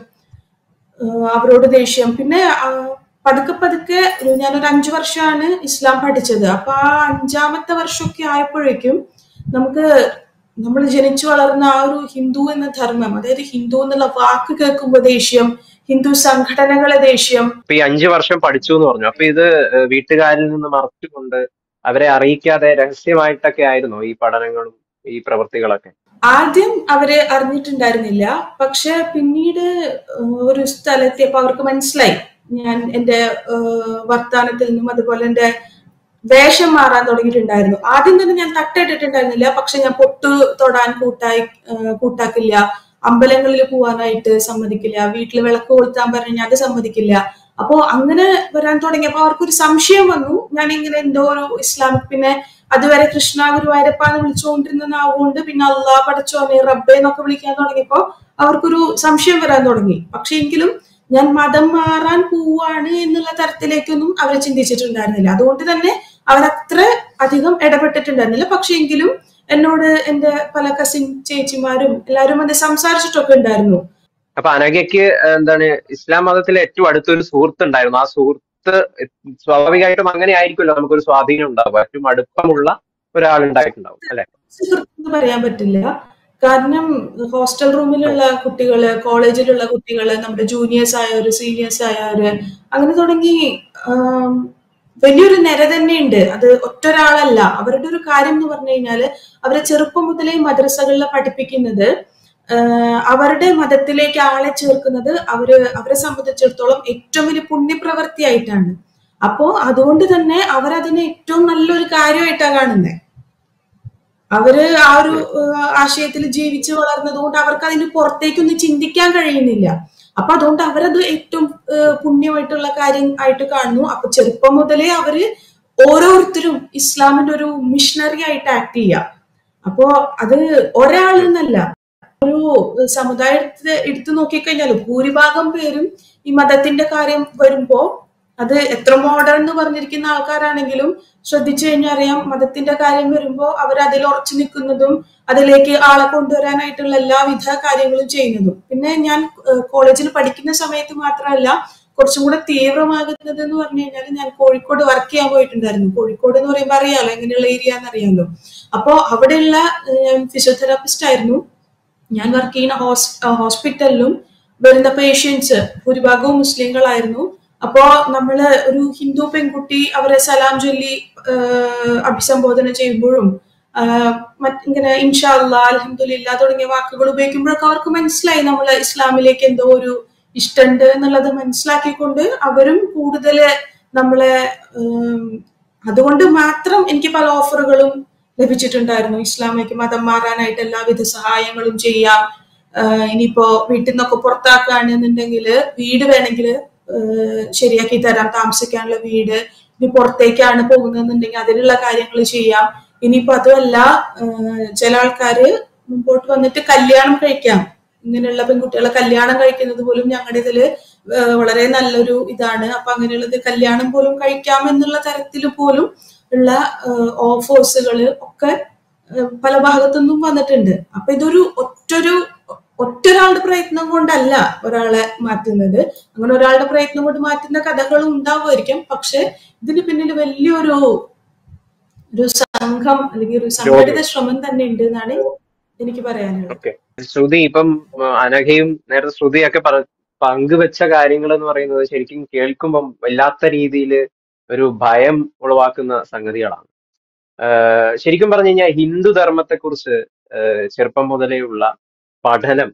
ആഹ് അവരോട് ദേഷ്യം പിന്നെ ആഹ് പതുക്കെ പതുക്കെ ഒരു ഞാനൊരു അഞ്ചു വർഷമാണ് ഇസ്ലാം പഠിച്ചത് അപ്പൊ ആ അഞ്ചാമത്തെ വർഷമൊക്കെ ആയപ്പോഴേക്കും നമുക്ക് നമ്മൾ ജനിച്ചു വളർന്ന ആ ഒരു ഹിന്ദു എന്ന ധർമ്മം അതായത് ഹിന്ദു എന്നുള്ള വാക്ക് കേൾക്കുമ്പോൾ ദേഷ്യം ഹിന്ദു സംഘടനകളെ ദേഷ്യം അപ്പൊ ഈ അഞ്ചു വർഷം പഠിച്ചു എന്ന് പറഞ്ഞു അപ്പൊ ഇത് ഏഹ്, വീട്ടുകാരിൽ നിന്ന് മറച്ചുകൊണ്ട് അവരെ അറിയിക്കാതെ രഹസ്യമായിട്ടൊക്കെ ആയിരുന്നു ഈ പഠനങ്ങളും ഈ പ്രവൃത്തികളൊക്കെ ആദ്യം അവര് അറിഞ്ഞിട്ടുണ്ടായിരുന്നില്ല പക്ഷെ പിന്നീട് ഏഹ്, ഒരു സ്ഥലത്തിയപ്പോ അവർക്ക് മനസ്സിലായി ഞാൻ എന്റെ ഏഹ്, വർത്താനത്തിൽ നിന്നും അതുപോലെ എന്റെ വേഷം മാറാൻ തുടങ്ങിയിട്ടുണ്ടായിരുന്നു ആദ്യം തന്നെ ഞാൻ തട്ടിട്ടിട്ടുണ്ടായിരുന്നില്ല പക്ഷെ ഞാൻ പൊട്ടു തൊടാൻ കൂട്ടായി ഏഹ്, കൂട്ടാക്കില്ല അമ്പലങ്ങളിൽ പോവാനായിട്ട് സമ്മതിക്കില്ല വീട്ടിൽ വിളക്ക് കൊളുത്താൻ പറഞ്ഞാൽ അത് സമ്മതിക്കില്ല അപ്പോ അങ്ങനെ വരാൻ തുടങ്ങിയപ്പോ അവർക്കൊരു സംശയം വന്നു ഞാൻ ഇങ്ങനെ എന്തോ ഒരു ഇസ്ലാമിക് പിന്നെ അതുവരെ കൃഷ്ണ ഗുരുവായൂരപ്പ എന്ന് വിളിച്ചുകൊണ്ടിരുന്നതാവുകൊണ്ട് പിന്നെ അള്ളാഹ് പടച്ചോനെ റബ്ബെ എന്നൊക്കെ വിളിക്കാൻ തുടങ്ങിയപ്പോ അവർക്കൊരു സംശയം വരാൻ തുടങ്ങി പക്ഷെ എങ്കിലും ഞാൻ മതം മാറാൻ പോവാണ് എന്നുള്ള തരത്തിലേക്കൊന്നും അവർ ചിന്തിച്ചിട്ടുണ്ടായിരുന്നില്ല അതുകൊണ്ട് തന്നെ അവരത്ര അധികം ഇടപെട്ടിട്ടുണ്ടായിരുന്നില്ല പക്ഷെ എങ്കിലും എന്നോട് എന്റെ പല കസിൻ ചേച്ചിമാരും എല്ലാവരും അത് സംസാരിച്ചിട്ടൊക്കെ ഉണ്ടായിരുന്നു അപ്പൊ അനഘയ്ക്ക് എന്താണ് ഇസ്ലാം മതത്തിലെ ഏറ്റവും അടുത്തൊരു സുഹൃത്ത് ഉണ്ടായിരുന്നു ആ സുഹൃത്ത് സ്വാഭാവികമായിട്ടും അങ്ങനെ ആയിരിക്കുമല്ലോ നമുക്കൊരു സ്വാധീനം ഉണ്ടാവുക ഏറ്റവും അടുപ്പമുള്ള ഒരാൾ ഉണ്ടായിട്ടുണ്ടാവും അല്ലെ സുഹൃത്ത് പറയാൻ പറ്റില്ല കാരണം ഹോസ്റ്റൽ റൂമിലുള്ള കുട്ടികള് കോളേജിലുള്ള കുട്ടികള് നമ്മുടെ ജൂനിയേഴ്സ് ആയവര് സീനിയേഴ്സ് ആയവര് അങ്ങനെ തുടങ്ങി ആം, വലിയൊരു നിര തന്നെയുണ്ട് അത് ഒറ്റൊരാളല്ല അവരുടെ ഒരു കാര്യം എന്ന് പറഞ്ഞു കഴിഞ്ഞാല് അവരെ ചെറുപ്പം മുതലേ മദ്രസകളിൽ പഠിപ്പിക്കുന്നത് ആഹ് അവരുടെ മതത്തിലേക്ക് ആളെ ചേർക്കുന്നത് അവര് അവരെ സംബന്ധിച്ചിടത്തോളം ഏറ്റവും വലിയ പുണ്യപ്രവൃത്തിയായിട്ടാണ് അപ്പോ അതുകൊണ്ട് തന്നെ അവരതിനെ ഏറ്റവും നല്ലൊരു കാര്യമായിട്ടാണ് കാണുന്നത് അവര് ആ ഒരു ആശയത്തിൽ ജീവിച്ചു വളർന്നത് കൊണ്ട് അവർക്ക് അതിന് പുറത്തേക്കൊന്നും ചിന്തിക്കാൻ കഴിയുന്നില്ല അപ്പൊ അതുകൊണ്ട് അവരത് ഏറ്റവും ഏഹ്, പുണ്യമായിട്ടുള്ള കാര്യം ആയിട്ട് കാണുന്നു അപ്പൊ ചെറുപ്പം മുതലേ അവര് ഓരോരുത്തരും ഇസ്ലാമിന്റെ ഒരു മിഷണറി ആയിട്ട് ആക്ട് ചെയ്യാം അപ്പോ അത് ഒരാളെന്നല്ല ഒരു സമുദായത്തെ എടുത്തു നോക്കിക്കഴിഞ്ഞാൽ ഭൂരിഭാഗം പേരും ഈ മതത്തിന്റെ കാര്യം വരുമ്പോ അത് എത്ര മോഡേൺ എന്ന് പറഞ്ഞിരിക്കുന്ന ആൾക്കാരാണെങ്കിലും ശ്രദ്ധിച്ചു കഴിഞ്ഞാൽ അറിയാം മതത്തിന്റെ കാര്യം വരുമ്പോ അവർ അതിൽ ഉറച്ചു നിൽക്കുന്നതും അതിലേക്ക് ആളെ കൊണ്ടുവരാനായിട്ടുള്ള എല്ലാവിധ കാര്യങ്ങളും ചെയ്യുന്നതും പിന്നെ ഞാൻ കോളേജിൽ പഠിക്കുന്ന സമയത്ത് മാത്രമല്ല കുറച്ചും കൂടെ തീവ്രമാകുന്നത് എന്ന് പറഞ്ഞു കഴിഞ്ഞാൽ ഞാൻ കോഴിക്കോട് വർക്ക് ചെയ്യാൻ പോയിട്ടുണ്ടായിരുന്നു കോഴിക്കോട് എന്ന് പറയുമ്പോൾ അറിയാലോ എങ്ങനെയുള്ള ഏരിയ എന്നറിയാലോ അപ്പോ അവിടെയുള്ള ഏഹ്, ഞാൻ ഫിസിയോതെറാപ്പിസ്റ്റ് ആയിരുന്നു ഞാൻ വർക്ക് ചെയ്യുന്ന ഹോസ് ഹോസ്പിറ്റലിലും വരുന്ന പേഷ്യൻസ് ഭൂരിഭാഗവും മുസ്ലിങ്ങളായിരുന്നു അപ്പോ നമ്മള് ഒരു ഹിന്ദു പെൺകുട്ടി അവരെ സലാം ചൊല്ലി ആഹ്, അഭിസംബോധന ചെയ്യുമ്പോഴും ആഹ്, മറ്റ് ഇങ്ങനെ ഇൻഷാ അല്ലാ അൽഹംദുലില്ലാ തുടങ്ങിയ വാക്കുകൾ ഉപയോഗിക്കുമ്പോഴൊക്കെ അവർക്ക് മനസ്സിലായി നമ്മൾ ഇസ്ലാമിലേക്ക് എന്തോ ഒരു ഇഷ്ടമുണ്ട് എന്നുള്ളത് മനസ്സിലാക്കിക്കൊണ്ട് അവരും കൂടുതൽ നമ്മളെ ഉം, അതുകൊണ്ട് മാത്രം എനിക്ക് പല ഓഫറുകളും ലഭിച്ചിട്ടുണ്ടായിരുന്നു ഇസ്ലാമിലേക്ക് മതം മാറാനായിട്ട് എല്ലാവിധ സഹായങ്ങളും ചെയ്യാം ആഹ് ഇനിയിപ്പോ വീട്ടിൽ നിന്നൊക്കെ പുറത്താക്കുകയാണെന്നുണ്ടെങ്കിൽ വീട് വേണമെങ്കിൽ ശരിയാക്കി തരാം താമസിക്കാനുള്ള വീട് ഇനി പുറത്തേക്കാണ് പോകുന്നതെന്നുണ്ടെങ്കിൽ അതിനുള്ള കാര്യങ്ങൾ ചെയ്യാം ഇനിയിപ്പോ അതുമല്ല ആഹ് ചില ആൾക്കാര് മുമ്പോട്ട് വന്നിട്ട് കല്യാണം കഴിക്കാം ഇങ്ങനെയുള്ള പെൺകുട്ടികളെ കല്യാണം കഴിക്കുന്നത് പോലും ഞങ്ങളുടെ ഇതില് ആഹ് വളരെ നല്ലൊരു ഇതാണ് അപ്പൊ അങ്ങനെയുള്ളത് കല്യാണം പോലും കഴിക്കാം എന്നുള്ള തരത്തിൽ പോലും ഉള്ള ഓഫേഴ്സുകൾ ഒക്കെ ആഹ് പല ഭാഗത്തുനിന്നും വന്നിട്ടുണ്ട് അപ്പൊ ഇതൊരു ഒറ്റൊരു ഒറ്റൊരാളുടെ പ്രയത്നം കൊണ്ടല്ല ഒരാളെ മാറ്റുന്നത് അങ്ങനെ ഒരാളുടെ പ്രയത്നം കൊണ്ട് മാറ്റുന്ന കഥകളും ഉണ്ടാവുമായിരിക്കും പക്ഷെ ഇതിന് പിന്നിൽ വലിയൊരു ഒരു സംഘം അല്ലെങ്കിൽ ഒരു സംഘടിത ശ്രമം തന്നെ ഉണ്ട് എന്നാണ് എനിക്ക് പറയാനുള്ളത് ഓക്കെ ശ്രുതി ഇപ്പം ആ, അനഘയും നേരത്തെ ശ്രുതിയൊക്കെ പറ പങ്കുവെച്ച കാര്യങ്ങൾ എന്ന് പറയുന്നത് ശരിക്കും കേൾക്കുമ്പം വല്ലാത്ത രീതിയിൽ ഒരു ഭയം ഉളവാക്കുന്ന സംഗതികളാണ് ആഹ് ശരിക്കും പറഞ്ഞു കഴിഞ്ഞാൽ ഹിന്ദു ധർമ്മത്തെക്കുറിച്ച് ആഹ് ചെറുപ്പം മുതലേ ഉള്ള പഠനം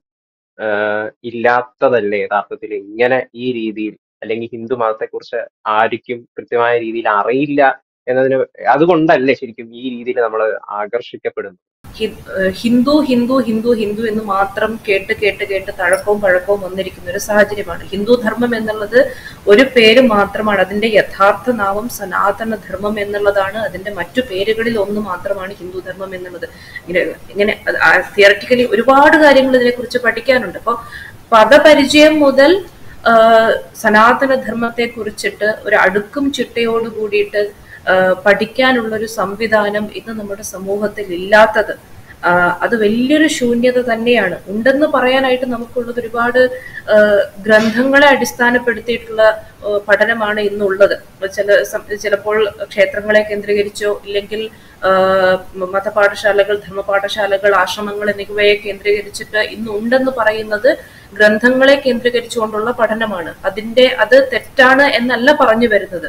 ആഹ് ഇല്ലാത്തതല്ലേ യഥാർത്ഥത്തിൽ ഇങ്ങനെ ഈ രീതിയിൽ അല്ലെങ്കിൽ ഹിന്ദു മതത്തെക്കുറിച്ച് ആർക്കും കൃത്യമായ രീതിയിൽ അറിയില്ല എന്നതിന് അതുകൊണ്ടല്ലേ ശരിക്കും ഈ രീതിയിൽ നമ്മൾ ആകർഷിക്കപ്പെടുന്നത് ഹി- ഏഹ് ഹിന്ദു ഹിന്ദു ഹിന്ദു ഹിന്ദു എന്ന് മാത്രം കേട്ട് കേട്ട് കേട്ട് തഴക്കവും പഴക്കവും വന്നിരിക്കുന്ന ഒരു സാഹചര്യമാണ് ഹിന്ദു ധർമ്മം എന്നുള്ളത് ഒരു പേര് മാത്രമാണ് അതിന്റെ യഥാർത്ഥ നാമം സനാതന ധർമ്മം എന്നുള്ളതാണ് അതിന്റെ മറ്റു പേരുകളിൽ ഒന്ന് മാത്രമാണ് ഹിന്ദു ധർമ്മം എന്നുള്ളത് ഇങ്ങനെ ഇങ്ങനെ തിയററ്റിക്കലി ഒരുപാട് കാര്യങ്ങൾ ഇതിനെക്കുറിച്ച് പഠിക്കാനുണ്ട് അപ്പോൾ പദപരിചയം മുതൽ ആഹ് സനാതന ധർമ്മത്തെ കുറിച്ചിട്ട് ഒരു അടുക്കും ചിട്ടയോട് കൂടിയിട്ട് ആഹ് പഠിക്കാനുള്ള ഒരു സംവിധാനം ഇന്ന് നമ്മുടെ സമൂഹത്തിൽ ഇല്ലാത്തത് ആഹ് അത് വലിയൊരു ശൂന്യത തന്നെയാണ് ഉണ്ടെന്ന് പറയാനായിട്ട് നമുക്കുള്ളത് ഒരുപാട് ആഹ് ഗ്രന്ഥങ്ങളെ അടിസ്ഥാനപ്പെടുത്തിയിട്ടുള്ള ആഹ് പഠനമാണ് ഇന്നുള്ളത് ചില സം- ചിലപ്പോൾ ക്ഷേത്രങ്ങളെ കേന്ദ്രീകരിച്ചോ ഇല്ലെങ്കിൽ ആഹ് മതപാഠശാലകൾ ധർമ്മപാഠശാലകൾ ആശ്രമങ്ങൾ എന്നിവയെ കേന്ദ്രീകരിച്ചിട്ട് ഇന്ന് ഉണ്ടെന്ന് പറയുന്നത് ഗ്രന്ഥങ്ങളെ കേന്ദ്രീകരിച്ചുകൊണ്ടുള്ള പഠനമാണ് അതിന്റെ അത് തെറ്റാണ് എന്നല്ല പറഞ്ഞു വരുന്നത്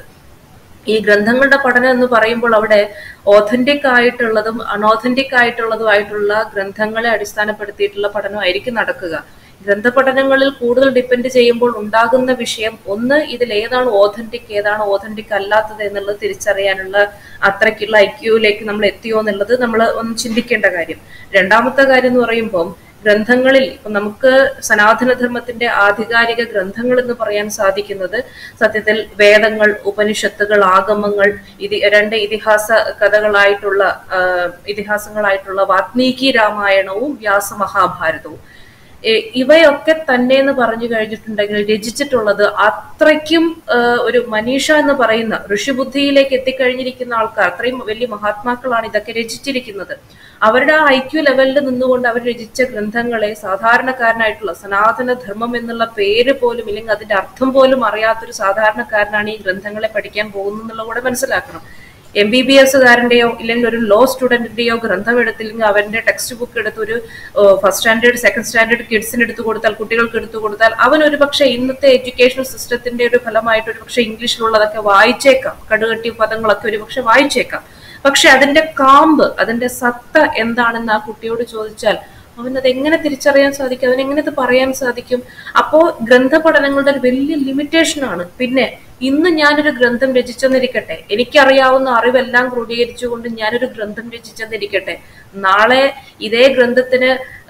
ഈ ഗ്രന്ഥങ്ങളുടെ പഠനം എന്ന് പറയുമ്പോൾ അവിടെ ഓഥന്റിക് ആയിട്ടുള്ളതും അൺഓഥന്റിക് ആയിട്ടുള്ളതുമായിട്ടുള്ള ഗ്രന്ഥങ്ങളെ അടിസ്ഥാനപ്പെടുത്തിയിട്ടുള്ള പഠനമായിരിക്കും നടക്കുക ഗ്രന്ഥപഠനങ്ങളിൽ കൂടുതൽ ഡിപ്പെൻഡ് ചെയ്യുമ്പോൾ ഉണ്ടാകുന്ന വിഷയം ഒന്ന് ഇതിൽ ഏതാണ് ഓഥന്റിക് ഏതാണ് ഓഥന്റിക് അല്ലാത്തത് എന്നുള്ളത് തിരിച്ചറിയാനുള്ള അത്രയ്ക്കുള്ള ഐക്യുവിലേക്ക് നമ്മൾ എത്തിയോ എന്നുള്ളത് നമ്മൾ ഒന്ന് ചിന്തിക്കേണ്ട കാര്യം രണ്ടാമത്തെ കാര്യം എന്ന് പറയുമ്പോൾ ഗ്രന്ഥങ്ങളിൽ ഇപ്പൊ നമുക്ക് സനാതനധർമ്മത്തിന്റെ ആധികാരിക ഗ്രന്ഥങ്ങൾ എന്ന് പറയാൻ സാധിക്കുന്നത് സത്യത്തിൽ വേദങ്ങൾ ഉപനിഷത്തുകൾ ആഗമങ്ങൾ ഇത് രണ്ട് ഇതിഹാസ കഥകളായിട്ടുള്ള ആ, ഇതിഹാസങ്ങളായിട്ടുള്ള വാത്മീകി രാമായണവും വ്യാസമഹാഭാരതവും ഏ, ഇവയൊക്കെ തന്നെ എന്ന് പറഞ്ഞു കഴിഞ്ഞിട്ടുണ്ടെങ്കിൽ രചിച്ചിട്ടുള്ളത് അത്രയ്ക്കും ആ, ഒരു മനീഷ എന്ന് പറയുന്ന ഋഷിബുദ്ധിയിലേക്ക് എത്തിക്കഴിഞ്ഞിരിക്കുന്ന ആൾക്കാർ അത്രയും വലിയ മഹാത്മാക്കളാണ് ഇതൊക്കെ രചിച്ചിരിക്കുന്നത് അവരുടെ ആ ഐക്യു ലെവലിൽ നിന്നുകൊണ്ട് അവർ രചിച്ച ഗ്രന്ഥങ്ങളെ സാധാരണക്കാരനായിട്ടുള്ള സനാതന ധർമ്മം എന്നുള്ള പേര് പോലും ഇല്ലെങ്കിൽ അതിന്റെ അർത്ഥം പോലും അറിയാത്തൊരു സാധാരണക്കാരനാണ് ഈ ഗ്രന്ഥങ്ങളെ പഠിക്കാൻ പോകുന്നത് എന്നുള്ളത് കൂടെ മനസ്സിലാക്കണം എം ബി ബി എസ്സുകാരൻ്റെയോ ഇല്ലെങ്കിൽ ഒരു ലോ സ്റ്റുഡന്റിന്റെയോ ഗ്രന്ഥം എടുത്തില്ലെങ്കിൽ അവന്റെ ടെക്സ്റ്റ് ബുക്ക് എടുത്ത് ഒരു ഫസ്റ്റ് സ്റ്റാൻഡേർഡ് സെക്കൻഡ് സ്റ്റാൻഡേർഡ് കിഡ്സിന് എടുത്തു കൊടുത്താൽ കുട്ടികൾക്ക് എടുത്തു കൊടുത്താൽ അവൻ ഒരു പക്ഷേ ഇന്നത്തെ എഡ്യൂക്കേഷൻ സിസ്റ്റത്തിന്റെ ഒരു ഫലമായിട്ട് ഒരു പക്ഷേ ഇംഗ്ലീഷിലുള്ളതൊക്കെ വായിച്ചേക്കാം കടുകട്ടി പദങ്ങളൊക്കെ ഒരു പക്ഷെ വായിച്ചേക്കാം പക്ഷെ അതിന്റെ കാമ്പ് അതിന്റെ സത്ത എന്താണെന്ന് ആ കുട്ടിയോട് ചോദിച്ചാൽ അവനത് എങ്ങനെ തിരിച്ചറിയാൻ സാധിക്കും അവനെങ്ങനെ ഇത് പറയാൻ സാധിക്കും അപ്പോ ഗ്രന്ഥ പഠനങ്ങളുടെ ഒരു വലിയ ലിമിറ്റേഷൻ ആണ് പിന്നെ ഇന്ന് ഞാനൊരു ഗ്രന്ഥം രചിച്ചെന്നിരിക്കട്ടെ എനിക്കറിയാവുന്ന അറിവെല്ലാം ക്രോഡീകരിച്ചുകൊണ്ട് ഞാനൊരു ഗ്രന്ഥം രചിച്ചെന്നിരിക്കട്ടെ നാളെ ഇതേ ഗ്രന്ഥത്തിന്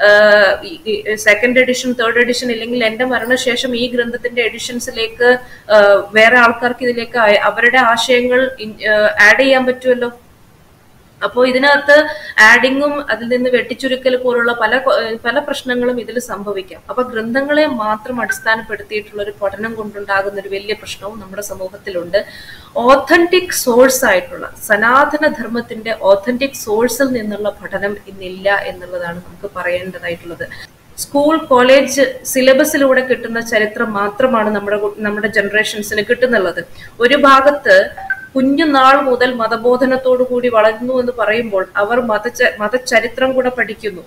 സെക്കൻഡ് എഡിഷൻ തേർഡ് എഡിഷൻ ഇല്ലെങ്കിൽ എന്റെ മരണശേഷം ഈ ഗ്രന്ഥത്തിന്റെ എഡിഷൻസിലേക്ക് വേറെ ആൾക്കാർക്ക് ഇതിലേക്ക് ആ- അവരുടെ ആശയങ്ങൾ ആഡ് ചെയ്യാൻ പറ്റുമല്ലോ അപ്പോൾ ഇതിനകത്ത് ആഡിങ്ങും അതിൽ നിന്ന് വെട്ടിച്ചുരുക്കൽ പോലുള്ള പല കൊ- ഏഹ് പല പ്രശ്നങ്ങളും ഇതിൽ സംഭവിക്കാം അപ്പൊ ഗ്രന്ഥങ്ങളെ മാത്രം അടിസ്ഥാനപ്പെടുത്തിയിട്ടുള്ള ഒരു പഠനം കൊണ്ടുണ്ടാകുന്ന ഒരു വലിയ പ്രശ്നവും നമ്മുടെ സമൂഹത്തിലുണ്ട് ഓഥന്റിക് സോഴ്സ് ആയിട്ടുള്ള സനാതന ധർമ്മത്തിന്റെ ഓഥന്റിക് സോഴ്സിൽ നിന്നുള്ള പഠനം ഇന്നില്ല എന്നുള്ളതാണ് നമുക്ക് പറയേണ്ടതായിട്ടുള്ളത് സ്കൂൾ കോളേജ് സിലബസിലൂടെ കിട്ടുന്ന ചരിത്രം മാത്രമാണ് നമ്മുടെ കു- നമ്മുടെ ജനറേഷൻസിന് കിട്ടുന്നുള്ളത് ഒരു ഭാഗത്ത് കുഞ്ഞുനാൾ മുതൽ മതബോധനത്തോടു കൂടി വളരുന്നു എന്ന് പറയുമ്പോൾ അവർ മതച മതചരിത്രം കൂടെ പഠിക്കുന്നു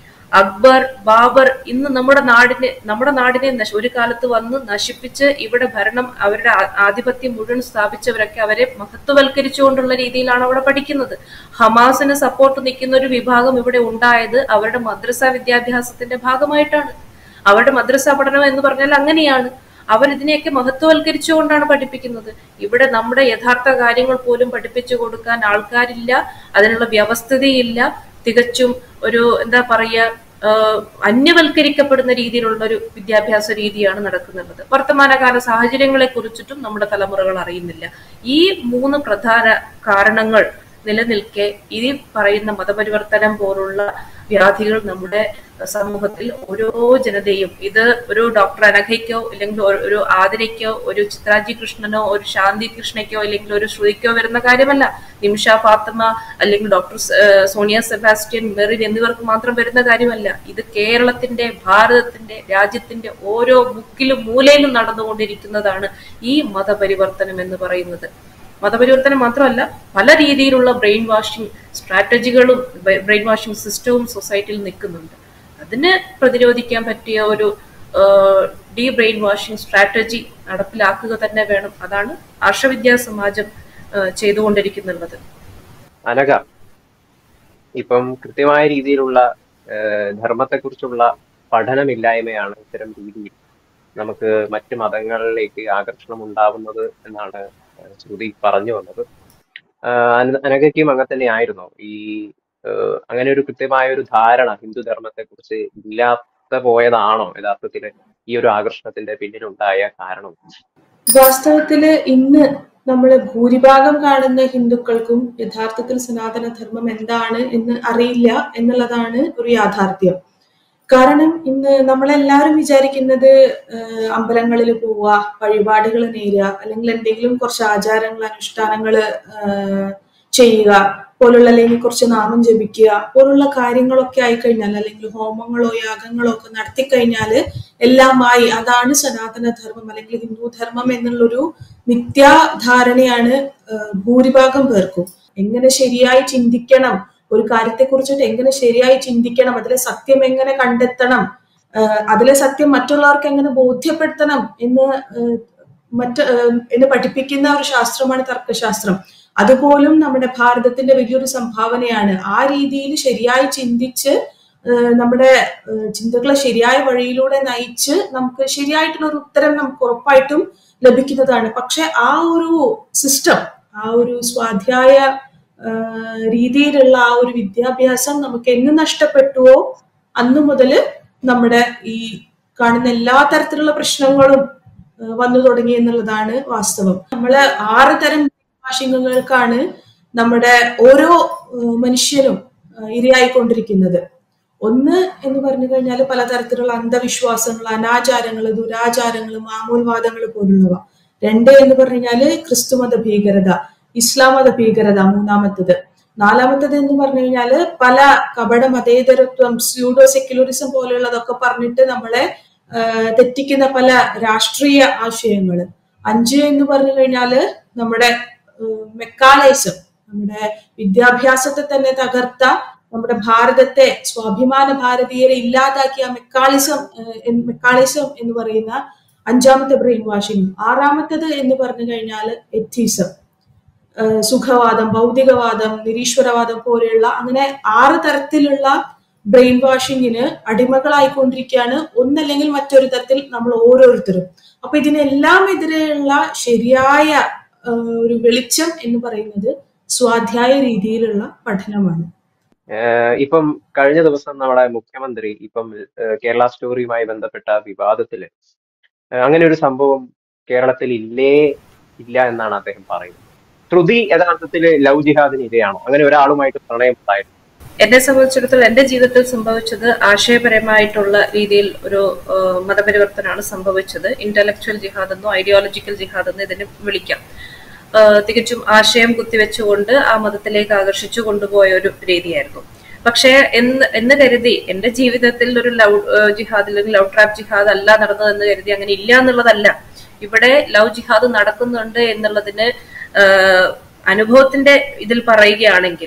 അക്ബർ ബാബർ ഇന്ന് നമ്മുടെ നാടിനെ നമ്മുടെ നാടിനെ നശ- ഒരു കാലത്ത് വന്ന് നശിപ്പിച്ച് ഇവിടെ ഭരണം അവരുടെ ആ- ആധിപത്യം മുഴുവൻ സ്ഥാപിച്ചവരൊക്കെ അവരെ മഹത്വവൽക്കരിച്ചുകൊണ്ടുള്ള രീതിയിലാണ് അവിടെ പഠിക്കുന്നത് ഹമാസിന് സപ്പോർട്ട് നിൽക്കുന്ന ഒരു വിഭാഗം ഇവിടെ ഉണ്ടായത് അവരുടെ മദ്രസ വിദ്യാഭ്യാസത്തിന്റെ ഭാഗമായിട്ടാണ് അവരുടെ മദ്രസ പഠനം എന്ന് പറഞ്ഞാൽ അങ്ങനെയാണ് അവർ ഇതിനെയൊക്കെ മഹത്വവൽക്കരിച്ചുകൊണ്ടാണ് പഠിപ്പിക്കുന്നത് ഇവിടെ നമ്മുടെ യഥാർത്ഥ കാര്യങ്ങൾ പോലും പഠിപ്പിച്ചു കൊടുക്കാൻ ആൾക്കാരില്ല അതിനുള്ള വ്യവസ്ഥതയില്ല തികച്ചും ഒരു എന്താ പറയുക ആഹ് അന്യവൽക്കരിക്കപ്പെടുന്ന രീതിയിലുള്ള ഒരു വിദ്യാഭ്യാസ രീതിയാണ് നടക്കുന്നത് വർത്തമാനകാല സാഹചര്യങ്ങളെ കുറിച്ചിട്ടും നമ്മുടെ തലമുറകൾ അറിയുന്നില്ല ഈ മൂന്ന് പ്രധാന കാരണങ്ങൾ നിലനിൽക്കെ ഈ പറയുന്ന മതപരിവർത്തനം പോലുള്ള വ്യാധികൾ നമ്മുടെ സമൂഹത്തിൽ ഓരോ ജനതയും ഇത് ഒരു ഡോക്ടർ അനഘയ്ക്കോ അല്ലെങ്കിൽ ഒരു- ഒരു ആതിരയ്ക്കോ ഒരു ചിത്രാജി കൃഷ്ണനോ ഒരു ശാന്തി കൃഷ്ണയ്ക്കോ അല്ലെങ്കിൽ ഒരു ശ്രുതിക്കോ വരുന്ന കാര്യമല്ല നിമിഷ ഫാത്തിമ അല്ലെങ്കിൽ ഡോക്ടർ സ- ഏഹ് സോണിയ സെബാസ്റ്റ്യൻ മെറിൻ എന്നിവർക്ക് മാത്രം വരുന്ന കാര്യമല്ല ഇത് കേരളത്തിന്റെ ഭാരതത്തിന്റെ രാജ്യത്തിന്റെ ഓരോ മുക്കിലും മൂലയിലും നടന്നുകൊണ്ടിരിക്കുന്നതാണ് ഈ മതപരിവർത്തനം എന്ന് പറയുന്നത് മതപരിവർത്തനം മാത്രമല്ല പല രീതിയിലുള്ള ബ്രെയിൻ വാഷിംഗ് സ്ട്രാറ്റജികളും ബ്രെയിൻ വാഷിംഗ് സിസ്റ്റവും സൊസൈറ്റിയിൽ നിൽക്കുന്നുണ്ട് അതിന് പ്രതിരോധിക്കാൻ പറ്റിയ ഒരു ഡീ ബ്രെയിൻ വാഷിംഗ് സ്ട്രാറ്റജി നടപ്പിലാക്കുക തന്നെ വേണം അതാണ് ആർഷവിദ്യാ സമാജം ആ, ചെയ്തുകൊണ്ടിരിക്കുന്നുള്ളത് അനഘ ഇപ്പം കൃത്യമായ രീതിയിലുള്ള ഏഹ്, ധർമ്മത്തെക്കുറിച്ചുള്ള പഠനമില്ലായ്മയാണ് ഇത്തരം രീതിയിൽ നമുക്ക് മറ്റ് മതങ്ങളിലേക്ക് ആകർഷണം ഉണ്ടാവുന്നത് എന്നാണ് ഏഹ്, ശ്രുതി പറഞ്ഞു വന്നത് ആഹ് അന- അനഘയ്ക്കും അങ്ങനെ തന്നെ ആയിരുന്നോ ഈ ഏഹ്, അങ്ങനെ ഒരു കൃത്യമായ ഒരു ധാരണ ഹിന്ദു ധർമ്മത്തെക്കുറിച്ച് ഇല്ലാത്ത പോയതാണോ യഥാർത്ഥത്തിൽ ഈ ഒരു ആകർഷണത്തിന്റെ പിന്നിലുണ്ടായ കാരണം വാസ്തവത്തില് ഇന്ന് നമ്മൾ ഭൂരിഭാഗം കാണുന്ന ഹിന്ദുക്കൾക്കും യഥാർത്ഥത്തിൽ സനാതന ധർമ്മം എന്താണ് എന്ന് അറിയില്ല എന്നുള്ളതാണ് ഒരു യാഥാർത്ഥ്യം കാരണം ഇന്ന് നമ്മളെല്ലാവരും വിചാരിക്കുന്നത് ആഹ് അമ്പലങ്ങളിൽ പോവുക വഴിപാടുകൾ നേരുക അല്ലെങ്കിൽ എന്തെങ്കിലും കുറച്ച് ആചാരങ്ങൾ അനുഷ്ഠാനങ്ങൾ ചെയ്യുക പോലുള്ള അല്ലെങ്കിൽ കുറച്ച് നാമം ജപിക്കുക പോലുള്ള കാര്യങ്ങളൊക്കെ ആയിക്കഴിഞ്ഞാൽ അല്ലെങ്കിൽ ഹോമങ്ങളോ യാഗങ്ങളോ ഒക്കെ നടത്തിക്കഴിഞ്ഞാൽ എല്ലാമായി അതാണ് സനാതന ധർമ്മം അല്ലെങ്കിൽ ഹിന്ദു ധർമ്മം എന്നുള്ളൊരു മിഥ്യാധാരണയാണ് ആഹ് ഭൂരിഭാഗം പേർക്കും എങ്ങനെ ശരിയായി ചിന്തിക്കണം ഒരു കാര്യത്തെ കുറിച്ചിട്ട് എങ്ങനെ ശരിയായി ചിന്തിക്കണം അതിലെ സത്യം എങ്ങനെ കണ്ടെത്തണം ആഹ് അതിലെ സത്യം മറ്റുള്ളവർക്ക് എങ്ങനെ ബോധ്യപ്പെടുത്തണം എന്ന് ആഹ് മറ്റ് ആഹ് എന്ന് പഠിപ്പിക്കുന്ന ഒരു ശാസ്ത്രമാണ് തർക്കശാസ്ത്രം അതുപോലും നമ്മുടെ ഭാരതത്തിന്റെ വലിയൊരു സംഭാവനയാണ് ആ രീതിയിൽ ശരിയായി ചിന്തിച്ച് ആഹ് നമ്മുടെ ആഹ് ചിന്തകളെ ശരിയായ വഴിയിലൂടെ നയിച്ച് നമുക്ക് ശരിയായിട്ടുള്ള ഒരു ഉത്തരം നമുക്ക് ഉറപ്പായിട്ടും ലഭിക്കുന്നതാണ് പക്ഷെ ആ ഒരു സിസ്റ്റം ആ ഒരു സ്വാധ്യായ ആഹ് രീതിയിലുള്ള ആ ഒരു വിദ്യാഭ്യാസം നമുക്ക് എന്ന് നഷ്ടപ്പെട്ടുവോ അന്നു മുതൽ നമ്മുടെ ഈ കാണുന്ന എല്ലാ തരത്തിലുള്ള പ്രശ്നങ്ങളും ആഹ് വന്നു തുടങ്ങി എന്നുള്ളതാണ് വാസ്തവം നമ്മള് ആറ് തരം ഭാഷികങ്ങൾക്കാണ് നമ്മുടെ ഓരോ ആഹ് മനുഷ്യരും ആഹ് ഇരയായിക്കൊണ്ടിരിക്കുന്നത് ഒന്ന് എന്ന് പറഞ്ഞു കഴിഞ്ഞാൽ പലതരത്തിലുള്ള അന്ധവിശ്വാസങ്ങൾ അനാചാരങ്ങൾ ദുരാചാരങ്ങൾ മാമൂൽവാദങ്ങൾ പോലുള്ളവ രണ്ട് എന്ന് പറഞ്ഞു കഴിഞ്ഞാല് ക്രിസ്തുമത ഭീകരത ഇസ്ലാം മത ഭീകരത മൂന്നാമത്തത് നാലാമത്തത് എന്ന് പറഞ്ഞു കഴിഞ്ഞാല് പല കപട മതേതരത്വം സ്യൂഡോ സെക്യുലറിസം പോലെയുള്ളതൊക്കെ പറഞ്ഞിട്ട് നമ്മളെ ആഹ് തെറ്റിക്കുന്ന പല രാഷ്ട്രീയ ആശയങ്ങൾ അഞ്ച് എന്ന് പറഞ്ഞു കഴിഞ്ഞാല് നമ്മുടെ മെക്കാനൈസം നമ്മുടെ വിദ്യാഭ്യാസത്തെ തന്നെ തകർത്ത നമ്മുടെ ഭാരതത്തെ സ്വാഭിമാന ഭാരതീയരെ ഇല്ലാതാക്കിയ മെക്കാളിസം മെക്കാളിസം എന്ന് പറയുന്ന അഞ്ചാമത്തെ ബ്രെയിൻ വാഷിംഗ് ആറാമത്തത് എന്ന് പറഞ്ഞു കഴിഞ്ഞാൽ എത്തീസം സുഖവാദം ഭൗതികവാദം നിരീശ്വരവാദം പോലെയുള്ള അങ്ങനെ ആറ് തരത്തിലുള്ള ബ്രെയിൻ വാഷിങ്ങിന് അടിമകളായിക്കൊണ്ടിരിക്കുകയാണ് ഒന്നല്ലെങ്കിൽ മറ്റൊരു തരത്തിൽ നമ്മൾ ഓരോരുത്തരും അപ്പൊ ഇതിനെല്ലാം എതിരെയുള്ള ശരിയായ ആ, ഒരു വെളിച്ചം എന്ന് പറയുന്നത് സ്വാധ്യായ രീതിയിലുള്ള പഠനമാണ് ഏഹ് ഇപ്പം കഴിഞ്ഞ ദിവസം നമ്മുടെ മുഖ്യമന്ത്രി ഇപ്പം ഏഹ് കേരള സ്റ്റോറിയുമായി ബന്ധപ്പെട്ട വിവാദത്തില് ഏഹ് അങ്ങനെ ഒരു സംഭവം കേരളത്തിൽ ഇല്ലേ ഇല്ല എന്നാണ് അദ്ദേഹം പറയുന്നത് ശ്രുതി യഥാർത്ഥത്തിൽ ലവ് ജിഹാദിന് ഇരയാണോ അങ്ങനെ ഒരാളുമായിട്ട് പ്രണയം ഉണ്ടായിരുന്നു എന്നെ സംബന്ധിച്ചിടത്തോളം എന്റെ ജീവിതത്തിൽ സംഭവിച്ചത് ആശയപരമായിട്ടുള്ള രീതിയിൽ ഒരു ആ, മതപരിവർത്തനമാണ് സംഭവിച്ചത് ഇന്റലക്ച്വൽ ജിഹാദ് എന്നോ ഐഡിയോളജിക്കൽ ജിഹാദ് എന്നോ ഇതിനെ വിളിക്കാം ആ, തികച്ചും ആശയം കുത്തിവെച്ചുകൊണ്ട് ആ മതത്തിലേക്ക് ആകർഷിച്ചു കൊണ്ടുപോയ ഒരു രീതിയായിരുന്നു പക്ഷേ എന്ന് എന്ന് കരുതി എന്റെ ജീവിതത്തിൽ ഒരു ലവ് ജിഹാദ് അല്ലെങ്കിൽ ലവ് ട്രാപ്പ് ജിഹാദ് അല്ല നടന്നത് എന്ന് കരുതി അങ്ങനെ ഇല്ല എന്നുള്ളതല്ല ഇവിടെ ലവ് ജിഹാദ് നടക്കുന്നുണ്ട് എന്നുള്ളതിന് ആ, അനുഭവത്തിന്റെ ഇതിൽ പറയുകയാണെങ്കിൽ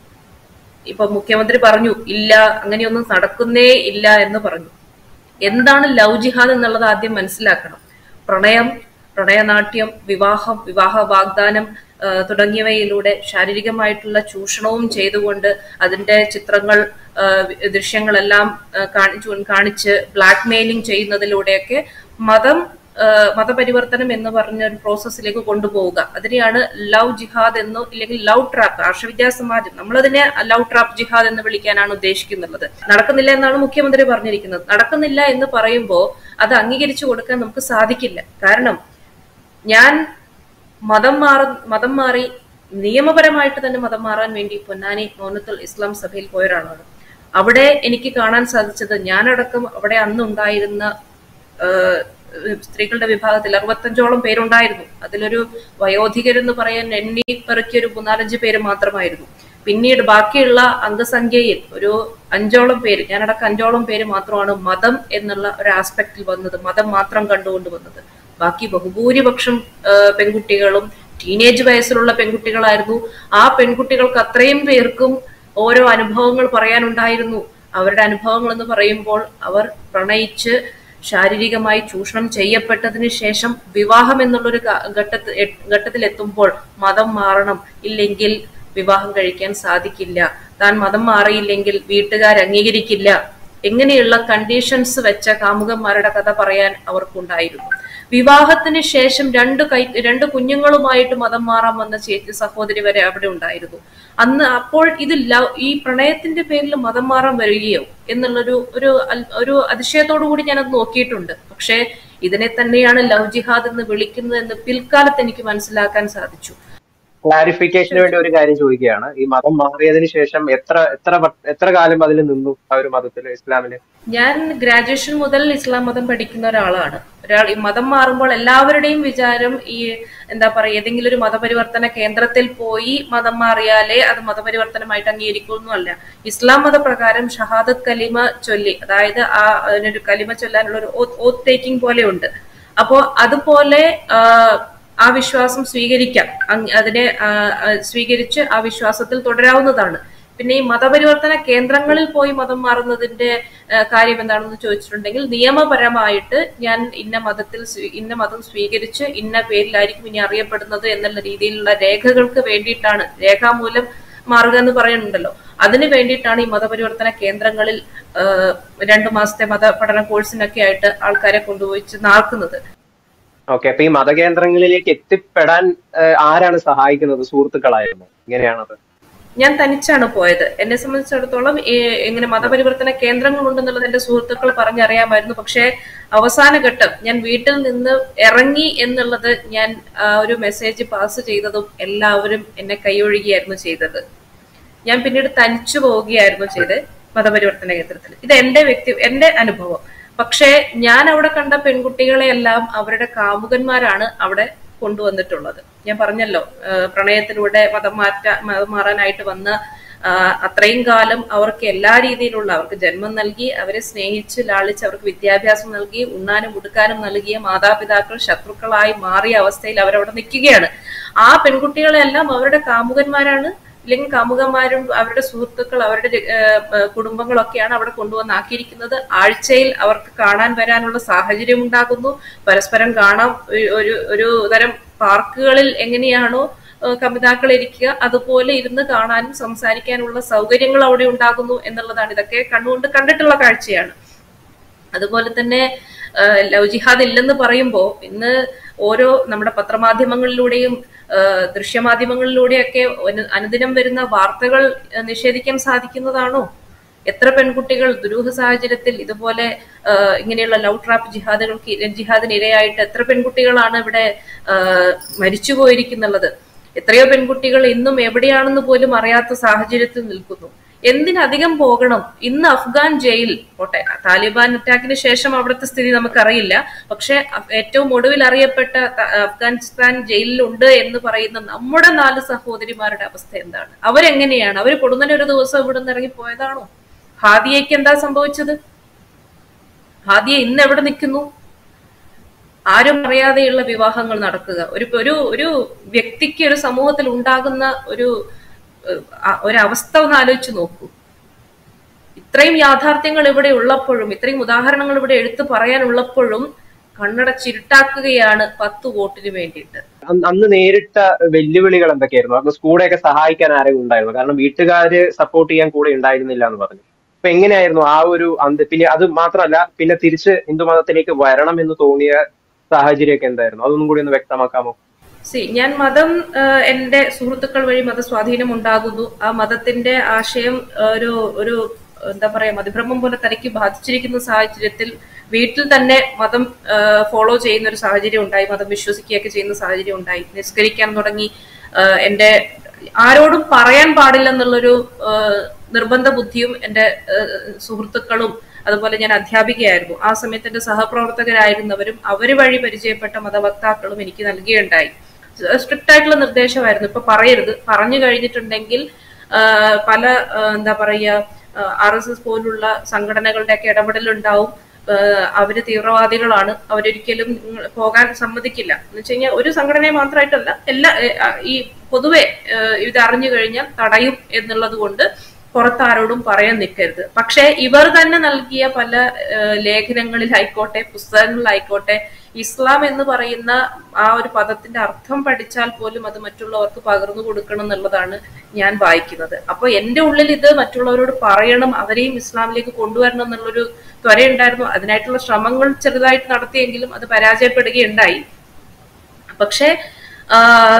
ഇപ്പൊ മുഖ്യമന്ത്രി പറഞ്ഞു ഇല്ല അങ്ങനെയൊന്നും നടക്കുന്നേ ഇല്ല എന്ന് പറഞ്ഞു എന്താണ് ലവ് ജിഹാദ് എന്നുള്ളത് ആദ്യം മനസ്സിലാക്കണം പ്രണയം പ്രണയനാട്യം വിവാഹം വിവാഹ വാഗ്ദാനം ആ, തുടങ്ങിയവയിലൂടെ ശാരീരികമായിട്ടുള്ള ചൂഷണവും ചെയ്തുകൊണ്ട് അതിന്റെ ചിത്രങ്ങൾ ആ, വി- ദൃശ്യങ്ങളെല്ലാം ആ, കാണിച്ചു കാണിച്ച് ബ്ലാക്ക് മെയിലിംഗ് ചെയ്യുന്നതിലൂടെയൊക്കെ മതം ആ, മതപരിവർത്തനം എന്ന് പറഞ്ഞ ഒരു പ്രോസസ്സിലേക്ക് കൊണ്ടുപോവുക അതിനെയാണ് ലവ് ജിഹാദ് എന്നോ ഇല്ലെങ്കിൽ ലവ് ട്രാപ്പ് ആർഷവിദ്യാ സമാജം നമ്മളതിനെ ലവ് ട്രാപ്പ് ജിഹാദ് എന്ന് വിളിക്കാനാണ് ഉദ്ദേശിക്കുന്നത് നടക്കുന്നില്ല എന്നാണ് മുഖ്യമന്ത്രി പറഞ്ഞിരിക്കുന്നത് നടക്കുന്നില്ല എന്ന് പറയുമ്പോൾ അത് അംഗീകരിച്ചു കൊടുക്കാൻ നമുക്ക് സാധിക്കില്ല കാരണം ഞാൻ മതം മാറ മതം മാറി നിയമപരമായിട്ട് തന്നെ മതം മാറാൻ വേണ്ടി പൊന്നാനി മൗനത്തുൽ ഇസ്ലാം സഭയിൽ പോയ ഒരാളാണ് അവിടെ എനിക്ക് കാണാൻ സാധിച്ചത് ഞാനടക്കം അവിടെ അന്നുണ്ടായിരുന്ന ആഹ്, സ്ത്രീകളുടെ വിഭാഗത്തിൽ അറുപത്തഞ്ചോളം പേരുണ്ടായിരുന്നു അതിലൊരു വയോധികരെന്ന് പറയാൻ എണ്ണി പെറുക്കിയ ഒരു മൂന്നാലഞ്ച് പേര് മാത്രമായിരുന്നു പിന്നീട് ബാക്കിയുള്ള അംഗസംഖ്യയിൽ ഒരു അഞ്ചോളം പേര് ഞാനടക്കം അഞ്ചോളം പേര് മാത്രമാണ് മതം എന്നുള്ള ഒരു ആസ്പെക്റ്റിൽ വന്നത് മതം മാത്രം കണ്ടുകൊണ്ട് വന്നത് ബാക്കി ബഹുഭൂരിപക്ഷം ആ, പെൺകുട്ടികളും ടീനേജ് വയസ്സിലുള്ള പെൺകുട്ടികളായിരുന്നു ആ പെൺകുട്ടികൾക്ക് അത്രയും പേർക്കും ഓരോ അനുഭവങ്ങൾ പറയാനുണ്ടായിരുന്നു അവരുടെ അനുഭവങ്ങൾ എന്ന് പറയുമ്പോൾ അവർ പ്രണയിച്ച് ശാരീരികമായി ചൂഷണം ചെയ്യപ്പെട്ടതിന് ശേഷം വിവാഹം എന്നുള്ളൊരു ഘട്ടത്തിൽ ഘട്ടത്തിൽ എത്തുമ്പോൾ മതം മാറണം ഇല്ലെങ്കിൽ വിവാഹം കഴിക്കാൻ സാധിക്കില്ല താൻ മതം മാറിയില്ലെങ്കിൽ വീട്ടുകാർ അംഗീകരിക്കില്ല എങ്ങനെയുള്ള കണ്ടീഷൻസ് വെച്ച കാമുകന്മാരുടെ കഥ പറയാൻ അവർക്കുണ്ടായിരുന്നു വിവാഹത്തിന് ശേഷം രണ്ട് കൈ രണ്ട് കുഞ്ഞുങ്ങളുമായിട്ട് മതം മാറാൻ വന്ന ചേച്ചി സഹോദരി വരെ അവിടെ ഉണ്ടായിരുന്നു അന്ന് അപ്പോൾ ഇത് ലവ് ഈ പ്രണയത്തിന്റെ പേരിൽ മതം മാറാൻ വരികയോ എന്നുള്ളൊരു ഒരു അൽ- ഒരു അതിശയത്തോടു കൂടി ഞാനത് നോക്കിയിട്ടുണ്ട് പക്ഷേ ഇതിനെ തന്നെയാണ് ലവ് ജിഹാദ് എന്ന് വിളിക്കുന്നത് എന്ന് പിൽക്കാലത്ത് എനിക്ക് മനസ്സിലാക്കാൻ സാധിച്ചു ക്ലാരിഫിക്കേഷന് വേണ്ടി ഒരു കാര്യം ചോദിക്കുകയാണ് ഈ മതം മാറിയതിനു ശേഷം എത്ര എത്ര വ- എത്ര കാലം അതിൽ നിന്നു ആ ഒരു മതത്തില് ഇസ്ലാമില് ഞാൻ ഗ്രാജുവേഷൻ മുതൽ ഇസ്ലാം മതം പഠിക്കുന്ന ഒരാളാണ് ഒരാൾ ഈ മതം മാറുമ്പോൾ എല്ലാവരുടെയും വിചാരം ഈ എന്താ പറയുക ഏതെങ്കിലും ഒരു മതപരിവർത്തന കേന്ദ്രത്തിൽ പോയി മതം മാറിയാലേ അത് മതപരിവർത്തനമായിട്ട് അംഗീകരിക്കുമെന്നല്ല ഇസ്ലാം മതപ്രകാരം ഷഹാദത്ത് കലിമ ചൊല്ലി അതായത് ആ അതിനൊരു കലിമ ചൊല്ലാനുള്ള ഒരു ഓത്ത് ടേക്കിംഗ് പോലെ ഉണ്ട് അപ്പോ അതുപോലെ ആ, ആ വിശ്വാസം സ്വീകരിക്കാം അങ് അതിനെ ആ, ആ, സ്വീകരിച്ച് ആ വിശ്വാസത്തിൽ തുടരാവുന്നതാണ് പിന്നെ ഈ മതപരിവർത്തന കേന്ദ്രങ്ങളിൽ പോയി മതം മാറുന്നതിന്റെ ആ, കാര്യം എന്താണെന്ന് ചോദിച്ചിട്ടുണ്ടെങ്കിൽ നിയമപരമായിട്ട് ഞാൻ ഇന്ന മതത്തിൽ സ്വീ- ഇന്ന മതം സ്വീകരിച്ച് ഇന്ന പേരിലായിരിക്കും ഇനി അറിയപ്പെടുന്നത് എന്നുള്ള രീതിയിലുള്ള രേഖകൾക്ക് വേണ്ടിയിട്ടാണ് രേഖാമൂലം മാറുക എന്ന് പറയുന്നുണ്ടല്ലോ അതിന് വേണ്ടിയിട്ടാണ് ഈ മതപരിവർത്തന കേന്ദ്രങ്ങളിൽ ആ, രണ്ടു മാസത്തെ മത പഠന കോഴ്സിനൊക്കെ ആയിട്ട് ആൾക്കാരെ കൊണ്ടുപോയി നാക്കുന്നത് ഓക്കെ അപ്പൊ ഈ മതകേന്ദ്രങ്ങളിലേക്ക് എത്തിപ്പെടാൻ ഏഹ്, ആരാണ് സഹായിക്കുന്നത് സുഹൃത്തുക്കളായിരുന്നു ഇങ്ങനെയാണത് ഞാൻ തനിച്ചാണ് പോയത് എന്നെ സംബന്ധിച്ചിടത്തോളം ഈ ഇങ്ങനെ മതപരിവർത്തന കേന്ദ്രങ്ങൾ ഉണ്ടെന്നുള്ളത് എന്റെ സുഹൃത്തുക്കൾ പറഞ്ഞറിയാമായിരുന്നു പക്ഷേ അവസാന ഘട്ടം ഞാൻ വീട്ടിൽ നിന്ന് ഇറങ്ങി എന്നുള്ളത് ഞാൻ ആ, ഒരു മെസ്സേജ് പാസ് ചെയ്തതും എല്ലാവരും എന്നെ കൈയൊഴുകിയായിരുന്നു ചെയ്തത് ഞാൻ പിന്നീട് തനിച്ചു പോവുകയായിരുന്നു ചെയ്ത് മതപരിവർത്തന കേന്ദ്രത്തിൽ ഇത് എന്റെ വ്യക്തി എന്റെ അനുഭവം പക്ഷേ ഞാൻ അവിടെ കണ്ട പെൺകുട്ടികളെയെല്ലാം അവരുടെ കാമുകന്മാരാണ് അവിടെ കൊണ്ടുവന്നിട്ടുള്ളത് ഞാൻ പറഞ്ഞല്ലോ ആ, പ്രണയത്തിലൂടെ മതം മാറ്റ മതം മാറാനായിട്ട് വന്ന ആ, അത്രയും കാലം അവർക്ക് എല്ലാ രീതിയിലുള്ള അവർക്ക് ജന്മം നൽകി അവരെ സ്നേഹിച്ച് ലാളിച്ച് അവർക്ക് വിദ്യാഭ്യാസം നൽകി ഉണ്ണാനും ഉടുക്കാനും നൽകിയ മാതാപിതാക്കൾ ശത്രുക്കളായി മാറിയ അവസ്ഥയിൽ അവരവിടെ നിൽക്കുകയാണ് ആ പെൺകുട്ടികളെല്ലാം അവരുടെ കാമുകന്മാരാണ് ഇല്ലെങ്കിൽ കാമുകന്മാരും അവരുടെ സുഹൃത്തുക്കൾ അവരുടെ ഏഹ്, ഏഹ്, കുടുംബങ്ങളൊക്കെയാണ് അവിടെ കൊണ്ടുവന്നാക്കിയിരിക്കുന്നത് ആഴ്ചയിൽ അവർക്ക് കാണാൻ വരാനുള്ള സാഹചര്യം ഉണ്ടാകുന്നു പരസ്പരം കാണാം ഒരു- ഒരു ഒരു തരം പാർക്കുകളിൽ എങ്ങനെയാണോ ഏഹ് കമിതാക്കൾ ഇരിക്കുക അതുപോലെ ഇരുന്ന് കാണാനും സംസാരിക്കാനുള്ള സൗകര്യങ്ങൾ അവിടെ ഉണ്ടാകുന്നു എന്നുള്ളതാണ് ഇതൊക്കെ കണ്ണുകൊണ്ട് കണ്ടിട്ടുള്ള കാഴ്ചയാണ് അതുപോലെ തന്നെ ആഹ് ലവ് ജിഹാദ് ഇല്ലെന്ന് പറയുമ്പോൾ ഇന്ന് ഓരോ നമ്മുടെ പത്രമാധ്യമങ്ങളിലൂടെയും ആഹ് ദൃശ്യമാധ്യമങ്ങളിലൂടെയൊക്കെ അനു- അനുദിനം വരുന്ന വാർത്തകൾ ആഹ് നിഷേധിക്കാൻ സാധിക്കുന്നതാണോ എത്ര പെൺകുട്ടികൾ ദുരൂഹ സാഹചര്യത്തിൽ ഇതുപോലെ ആഹ് ഇങ്ങനെയുള്ള ലവ് ട്രാപ്പ് ജിഹാദുകൾക്ക് ജിഹാദിന് ഇരയായിട്ട് എത്ര പെൺകുട്ടികളാണ് ഇവിടെ ആഹ് മരിച്ചുപോയിരിക്കുന്നുള്ളത് എത്രയോ പെൺകുട്ടികൾ ഇന്നും എവിടെയാണെന്ന് പോലും അറിയാത്ത സാഹചര്യത്തിൽ നിൽക്കുന്നു എന്തിനധികം പോകണം ഇന്ന് അഫ്ഗാൻ ജയിൽ പോട്ടെ താലിബാൻ അറ്റാക്കിന് ശേഷം അവിടുത്തെ സ്ഥിതി നമുക്കറിയില്ല പക്ഷെ അഫ് ഏറ്റവും ഒടുവിൽ അറിയപ്പെട്ട ത- അഫ്ഗാനിസ്ഥാൻ ജയിലിലുണ്ട് എന്ന് പറയുന്ന നമ്മുടെ നാല് സഹോദരിമാരുടെ അവസ്ഥ എന്താണ് അവരെങ്ങനെയാണ് അവർ കൊടുന്നനെ ഒരു ദിവസം ഇവിടെ നിന്ന് ഇറങ്ങി പോയതാണോ ഹാദിയയ്ക്ക് എന്താ സംഭവിച്ചത് ഹാദിയ ഇന്ന് എവിടെ നിൽക്കുന്നു ആരും അറിയാതെയുള്ള വിവാഹങ്ങൾ നടക്കുക ഒരു ഒരു ഒരു വ്യക്തിക്ക് ഒരു സമൂഹത്തിൽ ഉണ്ടാകുന്ന ഒരു ഏഹ്, ആ- ഒരവസ്ഥ ഒന്ന് ആലോചിച്ച് നോക്കൂ ഇത്രയും യാഥാർത്ഥ്യങ്ങൾ ഇവിടെ ഉള്ളപ്പോഴും ഇത്രയും ഉദാഹരണങ്ങൾ ഇവിടെ എടുത്തു പറയാനുള്ളപ്പോഴും കണ്ണടച്ചിരുട്ടാക്കുകയാണ് പത്ത് വോട്ടിന് വേണ്ടിയിട്ട് അന്ന് അന്ന് നേരിട്ട വെല്ലുവിളികൾ എന്തൊക്കെയായിരുന്നു അന്ന് സ്കൂളെയൊക്കെ സഹായിക്കാൻ ആരെങ്കിലും ഉണ്ടായിരുന്നു കാരണം വീട്ടുകാര് സപ്പോർട്ട് ചെയ്യാൻ കൂടെ ഉണ്ടായിരുന്നില്ല എന്ന് പറഞ്ഞു അപ്പൊ എങ്ങനെയായിരുന്നു ആ ഒരു അന്ത് പിന്നെ അത് മാത്രമല്ല പിന്നെ തിരിച്ച് ഹിന്ദു മതത്തിലേക്ക് വരണം എന്ന് തോന്നിയ സാഹചര്യമൊക്കെ എന്തായിരുന്നു അതൊന്നും കൂടി ഒന്ന് വ്യക്തമാക്കാമോ സി ഞാൻ മതം ആഹ്, എന്റെ സുഹൃത്തുക്കൾ വഴി മതസ്വാധീനം ഉണ്ടാകുന്നു ആ മതത്തിന്റെ ആശയം ആഹ്, ഒരു ഒരു എന്താ പറയാ മതഭ്രമം പോലെ തനിക്ക് ബാധിച്ചിരിക്കുന്ന സാഹചര്യത്തിൽ വീട്ടിൽ തന്നെ മതം ഫോളോ ചെയ്യുന്ന ഒരു സാഹചര്യം ഉണ്ടായി മതം വിശ്വസിക്കുകയൊക്കെ ചെയ്യുന്ന സാഹചര്യം ഉണ്ടായി നിസ്കരിക്കാൻ തുടങ്ങി ആഹ്, എന്റെ ആരോടും പറയാൻ പാടില്ലെന്നുള്ളൊരു ആഹ്, നിർബന്ധ ബുദ്ധിയും എന്റെ ആഹ്, സുഹൃത്തുക്കളും അതുപോലെ ഞാൻ അധ്യാപികയായിരുന്നു ആ സമയത്ത് എന്റെ സഹപ്രവർത്തകരായിരുന്നവരും അവര് വഴി പരിചയപ്പെട്ട മതവക്താക്കളും എനിക്ക് നൽകുകയുണ്ടായി സ്ട്രിക്റ്റ് ആയിട്ടുള്ള നിർദ്ദേശമായിരുന്നു ഇപ്പൊ പറയരുത് പറഞ്ഞു കഴിഞ്ഞിട്ടുണ്ടെങ്കിൽ ആ, പല ആ, എന്താ പറയുക ആർ എസ് എസ് പോലുള്ള സംഘടനകളുടെയൊക്കെ ഇടപെടലുണ്ടാവും ആ, അവര് തീവ്രവാദികളാണ് അവരൊരിക്കലും നിങ്ങൾ പോകാൻ സമ്മതിക്കില്ല എന്ന് വെച്ച് കഴിഞ്ഞാൽ ഒരു സംഘടനയെ മാത്രമായിട്ടല്ല എല്ലാ ഏ, ആ, ഈ പൊതുവെ ഏ, ഇത് അറിഞ്ഞു കഴിഞ്ഞാൽ തടയും എന്നുള്ളത് കൊണ്ട് പുറത്താരോടും പറയാൻ നിൽക്കരുത് പക്ഷേ ഇവർ തന്നെ നൽകിയ പല ഏഹ്, ലേഖനങ്ങളിലായിക്കോട്ടെ പുസ്തകങ്ങളിലായിക്കോട്ടെ ഇസ്ലാം എന്ന് പറയുന്ന ആ ഒരു പദത്തിന്റെ അർത്ഥം പഠിച്ചാൽ പോലും അത് മറ്റുള്ളവർക്ക് പകർന്നു കൊടുക്കണം എന്നുള്ളതാണ് ഞാൻ വായിക്കുന്നത് അപ്പൊ എന്റെ ഉള്ളിൽ ഇത് മറ്റുള്ളവരോട് പറയണം അവരെയും ഇസ്ലാമിലേക്ക് കൊണ്ടുവരണം എന്നുള്ളൊരു ത്വരയുണ്ടായിരുന്നു അതിനായിട്ടുള്ള ശ്രമങ്ങൾ ചെറുതായിട്ട് നടത്തിയെങ്കിലും അത് പരാജയപ്പെടുകയുണ്ടായി പക്ഷേ ആ,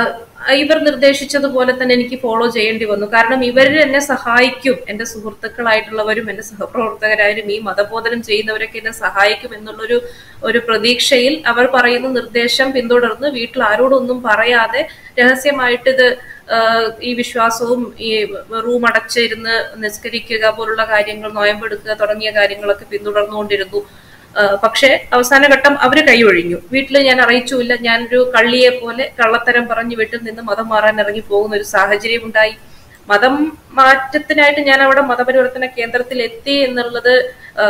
ഇവർ നിർദ്ദേശിച്ചതുപോലെ തന്നെ എനിക്ക് ഫോളോ ചെയ്യേണ്ടി വന്നു കാരണം ഇവർ എന്നെ സഹായിക്കും എന്റെ സുഹൃത്തുക്കളായിട്ടുള്ളവരും എന്റെ സഹപ്രവർത്തകരായാലും ഈ മതബോധനം ചെയ്യുന്നവരൊക്കെ എന്നെ സഹായിക്കും എന്നുള്ളൊരു ഒരു പ്രതീക്ഷയിൽ അവർ പറയുന്ന നിർദ്ദേശം പിന്തുടർന്ന് വീട്ടിൽ ആരോടൊന്നും പറയാതെ രഹസ്യമായിട്ട് ഇത് ആ, ഈ വിശ്വാസവും ഈ റൂം അടച്ചിരുന്ന് നിസ്കരിക്കുക പോലുള്ള കാര്യങ്ങൾ നോയമ്പെടുക്കുക തുടങ്ങിയ കാര്യങ്ങളൊക്കെ പിന്തുടർന്നുകൊണ്ടിരുന്നു ആ, പക്ഷേ അവസാന ഘട്ടം അവര് കൈയൊഴിഞ്ഞു വീട്ടിൽ ഞാൻ അറിയിച്ചുമില്ല ഞാനൊരു കള്ളിയെ പോലെ കള്ളത്തരം പറഞ്ഞു വീട്ടിൽ നിന്ന് മതം മാറാൻ ഇറങ്ങി പോകുന്ന ഒരു സാഹചര്യം ഉണ്ടായി മതം മാറ്റത്തിനായിട്ട് ഞാൻ അവിടെ മതപരിവർത്തന കേന്ദ്രത്തിൽ എത്തി എന്നുള്ളത് ആ,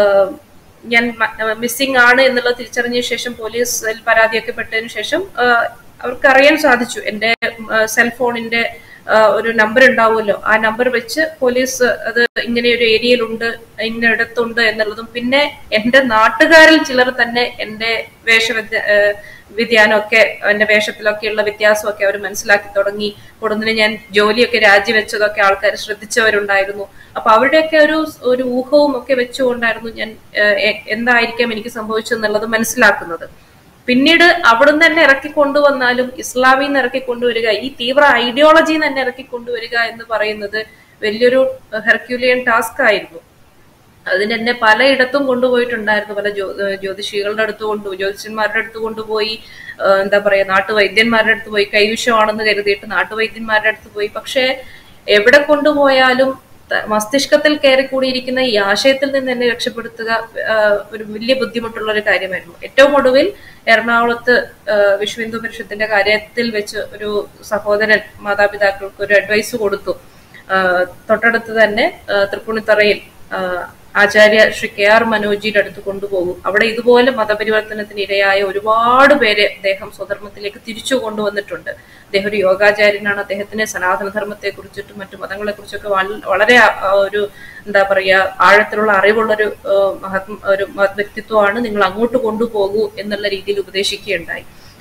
ഞാൻ മിസ്സിംഗ് ആണ് എന്നുള്ളത് തിരിച്ചറിഞ്ഞ ശേഷം പോലീസിൽ പരാതിയൊക്കെ പെട്ടതിനു ശേഷം ആ, അവർക്ക് അറിയാൻ സാധിച്ചു എന്റെ സെൽഫോണിന്റെ ഒരു നമ്പർ ഉണ്ടാവുമല്ലോ ആ നമ്പർ വെച്ച് പോലീസ് അത് ഇങ്ങനെ ഒരു ഏരിയയിലുണ്ട് ഇന്നയിടത്തുണ്ട് എന്നുള്ളതും പിന്നെ എന്റെ നാട്ടുകാരിൽ ചിലർ തന്നെ എന്റെ വേഷവിദ്യ വ്യതിയാനമൊക്കെ എന്റെ വേഷത്തിലൊക്കെയുള്ള വ്യത്യാസമൊക്കെ അവർ മനസ്സിലാക്കി തുടങ്ങി കൊടുന്നതിന് ഞാൻ ജോലിയൊക്കെ രാജിവെച്ചതൊക്കെ ആൾക്കാർ ശ്രദ്ധിച്ചവരുണ്ടായിരുന്നു അപ്പൊ അവരുടെയൊക്കെ ഒരു ഒരു ഊഹവും ഒക്കെ വെച്ചുകൊണ്ടായിരുന്നു ഞാൻ ഏഹ്, എ- എന്തായിരിക്കാം എനിക്ക് സംഭവിച്ചതെന്നുള്ളത് മനസ്സിലാക്കുന്നത് പിന്നീട് അവിടുന്ന് തന്നെ ഇറക്കി കൊണ്ടുവന്നാലും ഇസ്ലാമിൽ നിന്ന് ഇറക്കി കൊണ്ടുവരിക ഈ തീവ്ര ഐഡിയോളജിയിൽ നിന്ന് തന്നെ ഇറക്കി കൊണ്ടുവരിക എന്ന് പറയുന്നത് വലിയൊരു ഹെർക്യൂലിയൻ ടാസ്ക് ആയിരുന്നു അതിന് എന്നെ പലയിടത്തും കൊണ്ടുപോയിട്ടുണ്ടായിരുന്നു പല ജ്യോ ഏഹ് ജ്യോതിഷികളുടെ അടുത്ത് കൊണ്ടുപോയി ജ്യോതിഷന്മാരുടെ അടുത്ത് കൊണ്ടുപോയി ഏഹ് എന്താ പറയാ നാട്ടുവൈദ്യന്മാരുടെ അടുത്ത് പോയി കൈവിഷമാണെന്ന് കരുതിയിട്ട് നാട്ടുവൈദ്യന്മാരുടെ അടുത്ത് പോയി പക്ഷേ എവിടെ കൊണ്ടുപോയാലും ത- മസ്തിഷ്കത്തിൽ കയറിക്കൂടിയിരിക്കുന്ന ഈ ആശയത്തിൽ നിന്ന് എന്നെ രക്ഷപ്പെടുത്തുക ആഹ് ഒരു വലിയ ബുദ്ധിമുട്ടുള്ള ഒരു കാര്യമായിരുന്നു ഏറ്റവും ഒടുവിൽ എറണാകുളത്ത് ആഹ് വിശ്വ ഹിന്ദു പരിഷത്തിന്റെ കാര്യത്തിൽ വെച്ച് ഒരു സഹോദരൻ മാതാപിതാക്കൾക്ക് ഒരു അഡ്വൈസ് കൊടുത്തു ആഹ് തൊട്ടടുത്ത് തന്നെ ആഹ് തൃപ്പൂണിത്തറയിൽ ആഹ് ആചാര്യ ശ്രീ കെ ആർ മനോജിയുടെ അടുത്ത് കൊണ്ടുപോകും അവിടെ ഇതുപോലെ മതപരിവർത്തനത്തിന് ഇരയായ ഒരുപാട് പേരെ അദ്ദേഹം സ്വധർമ്മത്തിലേക്ക് തിരിച്ചു കൊണ്ടുവന്നിട്ടുണ്ട് അദ്ദേഹം ഒരു യോഗാചാര്യനാണ് അദ്ദേഹത്തിന് സനാതനധർമ്മത്തെ കുറിച്ചിട്ടും മറ്റു മതങ്ങളെ കുറിച്ചൊക്കെ വളരെ ആ, ആ, ഒരു എന്താ പറയാ ആഴത്തിലുള്ള അറിവുള്ളൊരു ആ, മഹാത്മ ഒരു മഹത് വ്യക്തിത്വമാണ് നിങ്ങൾ അങ്ങോട്ട് കൊണ്ടുപോകൂ എന്നുള്ള രീതിയിൽ ഉപദേശിക്കുകയുണ്ടായി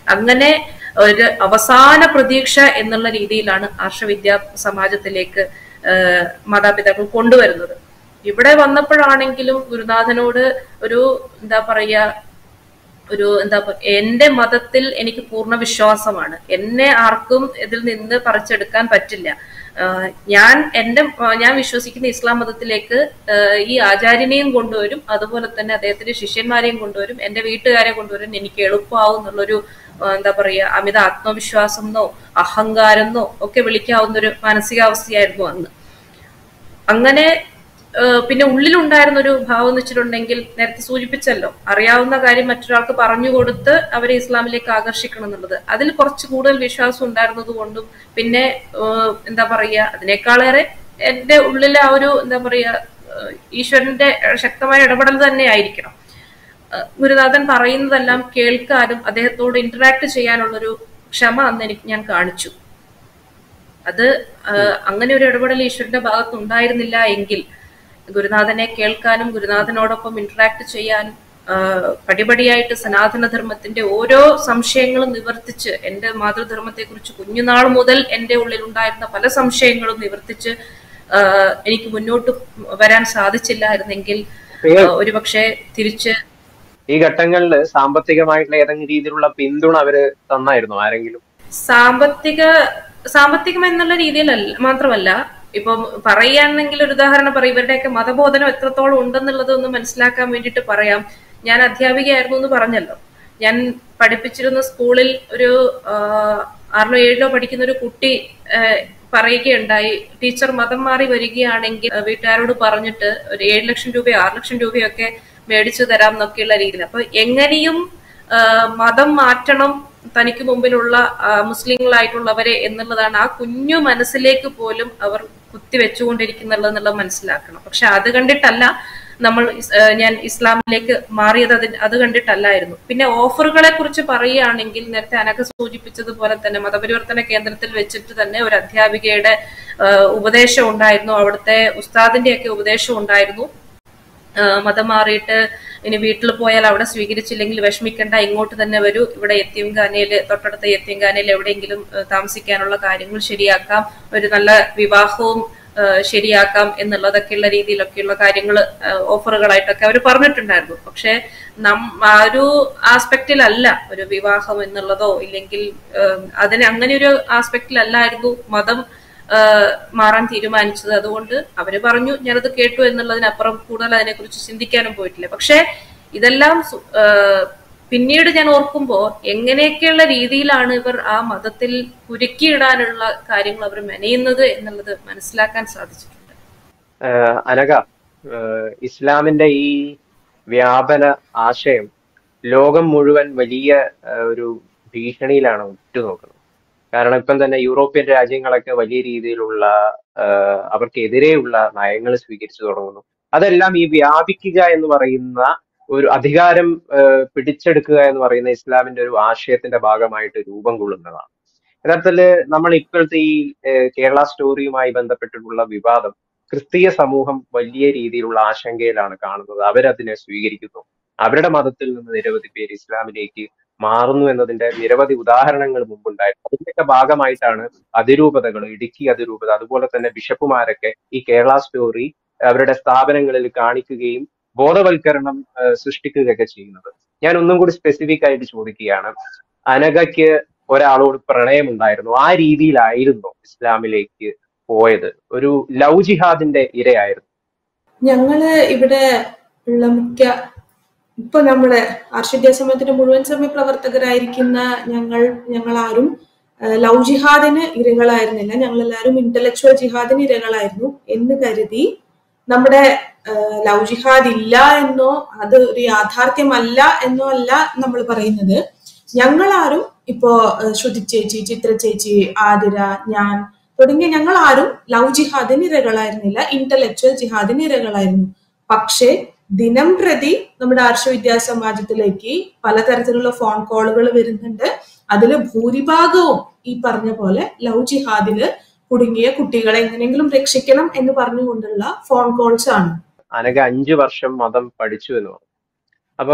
അങ്ങനെ ഒരു അവസാന പ്രതീക്ഷ എന്നുള്ള രീതിയിലാണ് ആർഷവിദ്യാ സമാജത്തിലേക്ക് ആഹ് മാതാപിതാക്കൾ കൊണ്ടുവരുന്നത് ഇവിടെ വന്നപ്പോഴാണെങ്കിലും ഗുരുനാഥനോട് ഒരു എന്താ പറയാ ഒരു എന്താ പ- എന്റെ മതത്തിൽ എനിക്ക് പൂർണ്ണ വിശ്വാസമാണ് എന്നെ ആർക്കും ഇതിൽ നിന്ന് പറിച്ചെടുക്കാൻ പറ്റില്ല ആഹ് ഞാൻ എന്റെ ആഹ് ഞാൻ വിശ്വസിക്കുന്ന ഇസ്ലാം മതത്തിലേക്ക് ആഹ് ഈ ആചാര്യനെയും കൊണ്ടുവരും അതുപോലെ തന്നെ അദ്ദേഹത്തിന്റെ ശിഷ്യന്മാരെയും കൊണ്ടുവരും എന്റെ വീട്ടുകാരെ കൊണ്ടുവരും എനിക്ക് എളുപ്പമാവും എന്നുള്ളൊരു ആഹ് എന്താ പറയാ അമിത ആത്മവിശ്വാസം എന്നോ അഹങ്കാരം എന്നോ ഒക്കെ വിളിക്കാവുന്ന ഒരു മാനസികാവസ്ഥയായിരുന്നു അന്ന് അങ്ങനെ ഏഹ് പിന്നെ ഉള്ളിലുണ്ടായിരുന്ന ഒരു ഭാവം എന്ന് വെച്ചിട്ടുണ്ടെങ്കിൽ നേരത്തെ സൂചിപ്പിച്ചല്ലോ അറിയാവുന്ന കാര്യം മറ്റൊരാൾക്ക് പറഞ്ഞു കൊടുത്ത് അവരെ ഇസ്ലാമിലേക്ക് ആകർഷിക്കണം എന്നുള്ളത് അതിൽ കുറച്ച് കൂടുതൽ വിശ്വാസം ഉണ്ടായിരുന്നത് കൊണ്ടും പിന്നെ ഏഹ് എന്താ പറയുക അതിനേക്കാളേറെ എന്റെ ഉള്ളിലെ ആ ഒരു എന്താ പറയുക ഏഹ് ഈശ്വരന്റെ ശക്തമായ ഇടപെടൽ തന്നെ ആയിരിക്കണം ഏഹ് ഗുരുനാഥൻ പറയുന്നതെല്ലാം കേൾക്കാനും അദ്ദേഹത്തോട് ഇന്ററാക്ട് ചെയ്യാനുള്ളൊരു ക്ഷമ അന്ന് എനിക്ക് ഞാൻ കാണിച്ചു അത് ആഹ് അങ്ങനെ ഒരു ഇടപെടൽ ഈശ്വരന്റെ ഭാഗത്ത് ഉണ്ടായിരുന്നില്ല എങ്കിൽ ഗുരുനാഥനെ കേൾക്കാനും ഗുരുനാഥനോടൊപ്പം ഇന്ററാക്ട് ചെയ്യാനും ആഹ് പടിപടിയായിട്ട് സനാതനധർമ്മത്തിന്റെ ഓരോ സംശയങ്ങളും നിവർത്തിച്ച് എന്റെ മാതൃധർമ്മത്തെ കുറിച്ച് കുഞ്ഞുനാൾ മുതൽ എന്റെ ഉള്ളിൽ ഉണ്ടായിരുന്ന പല സംശയങ്ങളും നിവർത്തിച്ച് ആഹ് എനിക്ക് മുന്നോട്ട് വരാൻ സാധിച്ചില്ലായിരുന്നെങ്കിൽ ഈ- ആഹ് ഒരുപക്ഷെ തിരിച്ച് ഈ ഘട്ടങ്ങളിൽ സാമ്പത്തികമായിട്ടുള്ള ഏതെങ്കിലും രീതിയിലുള്ള പിന്തുണ അവര് തന്നായിരുന്നു ആരെങ്കിലും സാമ്പത്തിക സാമ്പത്തികം എന്നുള്ള രീതിയിലല്ല മാത്രമല്ല ഇപ്പം പറയുകയാണെങ്കിൽ ഒരു ഉദാഹരണം പറയും ഇവരുടെയൊക്കെ മതബോധനം എത്രത്തോളം ഉണ്ടെന്നുള്ളത് ഒന്ന് മനസ്സിലാക്കാൻ വേണ്ടിയിട്ട് പറയാം ഞാൻ അധ്യാപികയായിരുന്നു എന്ന് പറഞ്ഞല്ലോ ഞാൻ പഠിപ്പിച്ചിരുന്ന സ്കൂളിൽ ഒരു ആഹ്, ആറിലോ ഏഴിലോ പഠിക്കുന്ന ഒരു കുട്ടി ആഹ്, പറയുകയുണ്ടായി ടീച്ചർ മതം മാറി വരികയാണെങ്കിൽ ആഹ്, വീട്ടുകാരോട് പറഞ്ഞിട്ട് ഒരു ഏഴ് ലക്ഷം രൂപയോ ആറ് ലക്ഷം രൂപയോ ഒക്കെ മേടിച്ചു തരാം എന്നൊക്കെയുള്ള രീതിയിൽ അപ്പൊ എങ്ങനെയും ആഹ്, മതം മാറ്റണം തനിക്ക് മുമ്പിലുള്ള ആഹ്, മുസ്ലിങ്ങളായിട്ടുള്ളവരെ എന്നുള്ളതാണ് ആ കുഞ്ഞു മനസ്സിലേക്ക് പോലും അവർ കുത്തിവെച്ചുകൊണ്ടിരിക്കുന്നുള്ളത് എന്നുള്ളത് മനസ്സിലാക്കണം പക്ഷെ അത് കണ്ടിട്ടല്ല നമ്മൾ ഇസ്- ആഹ് ഞാൻ ഇസ്ലാമിലേക്ക് മാറിയത് അതിന് അത് കണ്ടിട്ടല്ലായിരുന്നു പിന്നെ ഓഫറുകളെ കുറിച്ച് പറയുകയാണെങ്കിൽ നേരത്തെ അനക്ക് സൂചിപ്പിച്ചതുപോലെ തന്നെ മതപരിവർത്തന കേന്ദ്രത്തിൽ വെച്ചിട്ട് തന്നെ ഒരു അധ്യാപികയുടെ ആഹ്, ഉപദേശം ഉണ്ടായിരുന്നു അവിടുത്തെ ഉസ്താദിന്റെയൊക്കെ ഉപദേശം ഉണ്ടായിരുന്നു ആഹ് മതം മാറിയിട്ട് ഇനി വീട്ടിൽ പോയാൽ അവിടെ സ്വീകരിച്ചില്ലെങ്കിൽ വിഷമിക്കണ്ട ഇങ്ങോട്ട് തന്നെ വരൂ ഇവിടെ യത്തീംഖാനയിൽ തൊട്ടടുത്ത യത്തീംഖാനയിൽ എവിടെയെങ്കിലും ആഹ് താമസിക്കാനുള്ള കാര്യങ്ങൾ ശരിയാക്കാം ഒരു നല്ല വിവാഹവും ആഹ് ശരിയാക്കാം എന്നുള്ളതൊക്കെയുള്ള രീതിയിലൊക്കെയുള്ള കാര്യങ്ങൾ ഓഫറുകളായിട്ടൊക്കെ അവർ പറഞ്ഞിട്ടുണ്ടായിരുന്നു പക്ഷെ നം ആ ഒരു ആസ്പെക്റ്റിലല്ല ഒരു വിവാഹം എന്നുള്ളതോ ഇല്ലെങ്കിൽ ആഹ് അതിന് അങ്ങനെ ഒരു ആസ്പെക്റ്റിലല്ലായിരുന്നു മതം ആഹ് മാറാൻ തീരുമാനിച്ചത് അതുകൊണ്ട് അവര് പറഞ്ഞു ഞാനത് കേട്ടു എന്നുള്ളതിനപ്പുറം കൂടുതൽ അതിനെക്കുറിച്ച് ചിന്തിക്കാനും പോയിട്ടില്ല പക്ഷെ ഇതെല്ലാം സു- ആഹ് പിന്നീട് ഞാൻ ഓർക്കുമ്പോ എങ്ങനെയൊക്കെയുള്ള രീതിയിലാണ് ഇവർ ആ മതത്തിൽ കുരുക്കിയിടാനുള്ള കാര്യങ്ങൾ അവർ മെനയുന്നത് എന്നുള്ളത് മനസ്സിലാക്കാൻ സാധിച്ചിട്ടുണ്ട് ആഹ് അനഘ ആഹ് ഇസ്ലാമിന്റെ ഈ വ്യാപന ആശയം ലോകം മുഴുവൻ വലിയ ആഹ് ഒരു ഭീഷണിയിലാണ് ഉറ്റുനോക്കുന്നത് കാരണം ഇപ്പം തന്നെ യൂറോപ്യൻ രാജ്യങ്ങളൊക്കെ വലിയ രീതിയിലുള്ള ആഹ് അവർക്കെതിരെയുള്ള നയങ്ങൾ സ്വീകരിച്ചു തുടങ്ങുന്നു അതെല്ലാം ഈ വ്യാപിക്കുക എന്ന് പറയുന്ന ഒരു അധികാരം ആഹ് പിടിച്ചെടുക്കുക എന്ന് പറയുന്ന ഇസ്ലാമിന്റെ ഒരു ആശയത്തിന്റെ ഭാഗമായിട്ട് രൂപം കൊള്ളുന്നതാണ് യഥാർത്ഥത്തില് നമ്മൾ ഇപ്പോഴത്തെ ഈ ആഹ് കേരള സ്റ്റോറിയുമായി ബന്ധപ്പെട്ടിട്ടുള്ള വിവാദം ക്രിസ്തീയ സമൂഹം വലിയ രീതിയിലുള്ള ആശങ്കയിലാണ് കാണുന്നത് അവരതിനെ സ്വീകരിക്കുന്നു അവരുടെ മതത്തിൽ നിന്ന് നിരവധി പേര് ഇസ്ലാമിലേക്ക് മാറുന്നു എന്നതിന്റെ നിരവധി ഉദാഹരണങ്ങൾ മുമ്പുണ്ടായിരുന്നു അതിന്റെയൊക്കെ ഭാഗമായിട്ടാണ് അതിരൂപതകൾ ഇടുക്കി അതിരൂപത അതുപോലെ തന്നെ ബിഷപ്പുമാരൊക്കെ ഈ കേരള സ്റ്റോറി അവരുടെ സ്ഥാപനങ്ങളിൽ കാണിക്കുകയും ബോധവൽക്കരണം ആ, സൃഷ്ടിക്കുകയൊക്കെ ചെയ്യുന്നത് ഞാൻ ഒന്നും കൂടി സ്പെസിഫിക് ആയിട്ട് ചോദിക്കുകയാണ് അനഘയ്ക്ക് ഒരാളോട് പ്രണയമുണ്ടായിരുന്നു ആ രീതിയിലായിരുന്നു ഇസ്ലാമിലേക്ക് പോയത് ഒരു ലവ് ജിഹാദിന്റെ ഇരയായിരുന്നു ഞങ്ങള് ഇവിടെ ഉള്ള മിക്ക ഇപ്പൊ നമ്മുടെ ആർഷവിദ്യാസമയത്തിന്റെ മുഴുവൻ സമയ പ്രവർത്തകരായിരിക്കുന്ന ഞങ്ങൾ ഞങ്ങൾ ആരും ലവ് ജിഹാദിന് ഇരകളായിരുന്നില്ല ഞങ്ങൾ എല്ലാവരും ഇന്റലക്ച്വൽ ജിഹാദിന് ഇരകളായിരുന്നു എന്ന് കരുതി നമ്മുടെ ലവ് ജിഹാദ് ഇല്ല എന്നോ അത് ഒരു യാഥാർത്ഥ്യമല്ല എന്നോ അല്ല നമ്മൾ പറയുന്നത് ഞങ്ങളാരും ഇപ്പോ ഏഹ്, ശ്രുതി ചേച്ചി ചിത്ര ചേച്ചി ആതിര ഞാൻ തുടങ്ങിയ ഞങ്ങൾ ആരും ലവ് ജിഹാദിന് ഇരകളായിരുന്നില്ല ഇന്റലക്ച്വൽ ജിഹാദിന് ഇരകളായിരുന്നു പക്ഷേ ദിനം പ്രതി നമ്മുടെ ആർഷവിദ്യാ സമാജത്തിലേക്ക് പലതരത്തിലുള്ള ഫോൺ കോളുകൾ വരുന്നുണ്ട് അതിൽ ഭൂരിഭാഗവും ഈ പറഞ്ഞ പോലെ ലവ് ജിഹാദില് കുടുങ്ങിയ കുട്ടികളെ എങ്ങനെയെങ്കിലും രക്ഷിക്കണം എന്ന് പറഞ്ഞുകൊണ്ടുള്ള ഫോൺ കോൾസ് ആണ് അനഘ അഞ്ചു വർഷം മതം പഠിച്ചു എന്ന് പറഞ്ഞു അപ്പം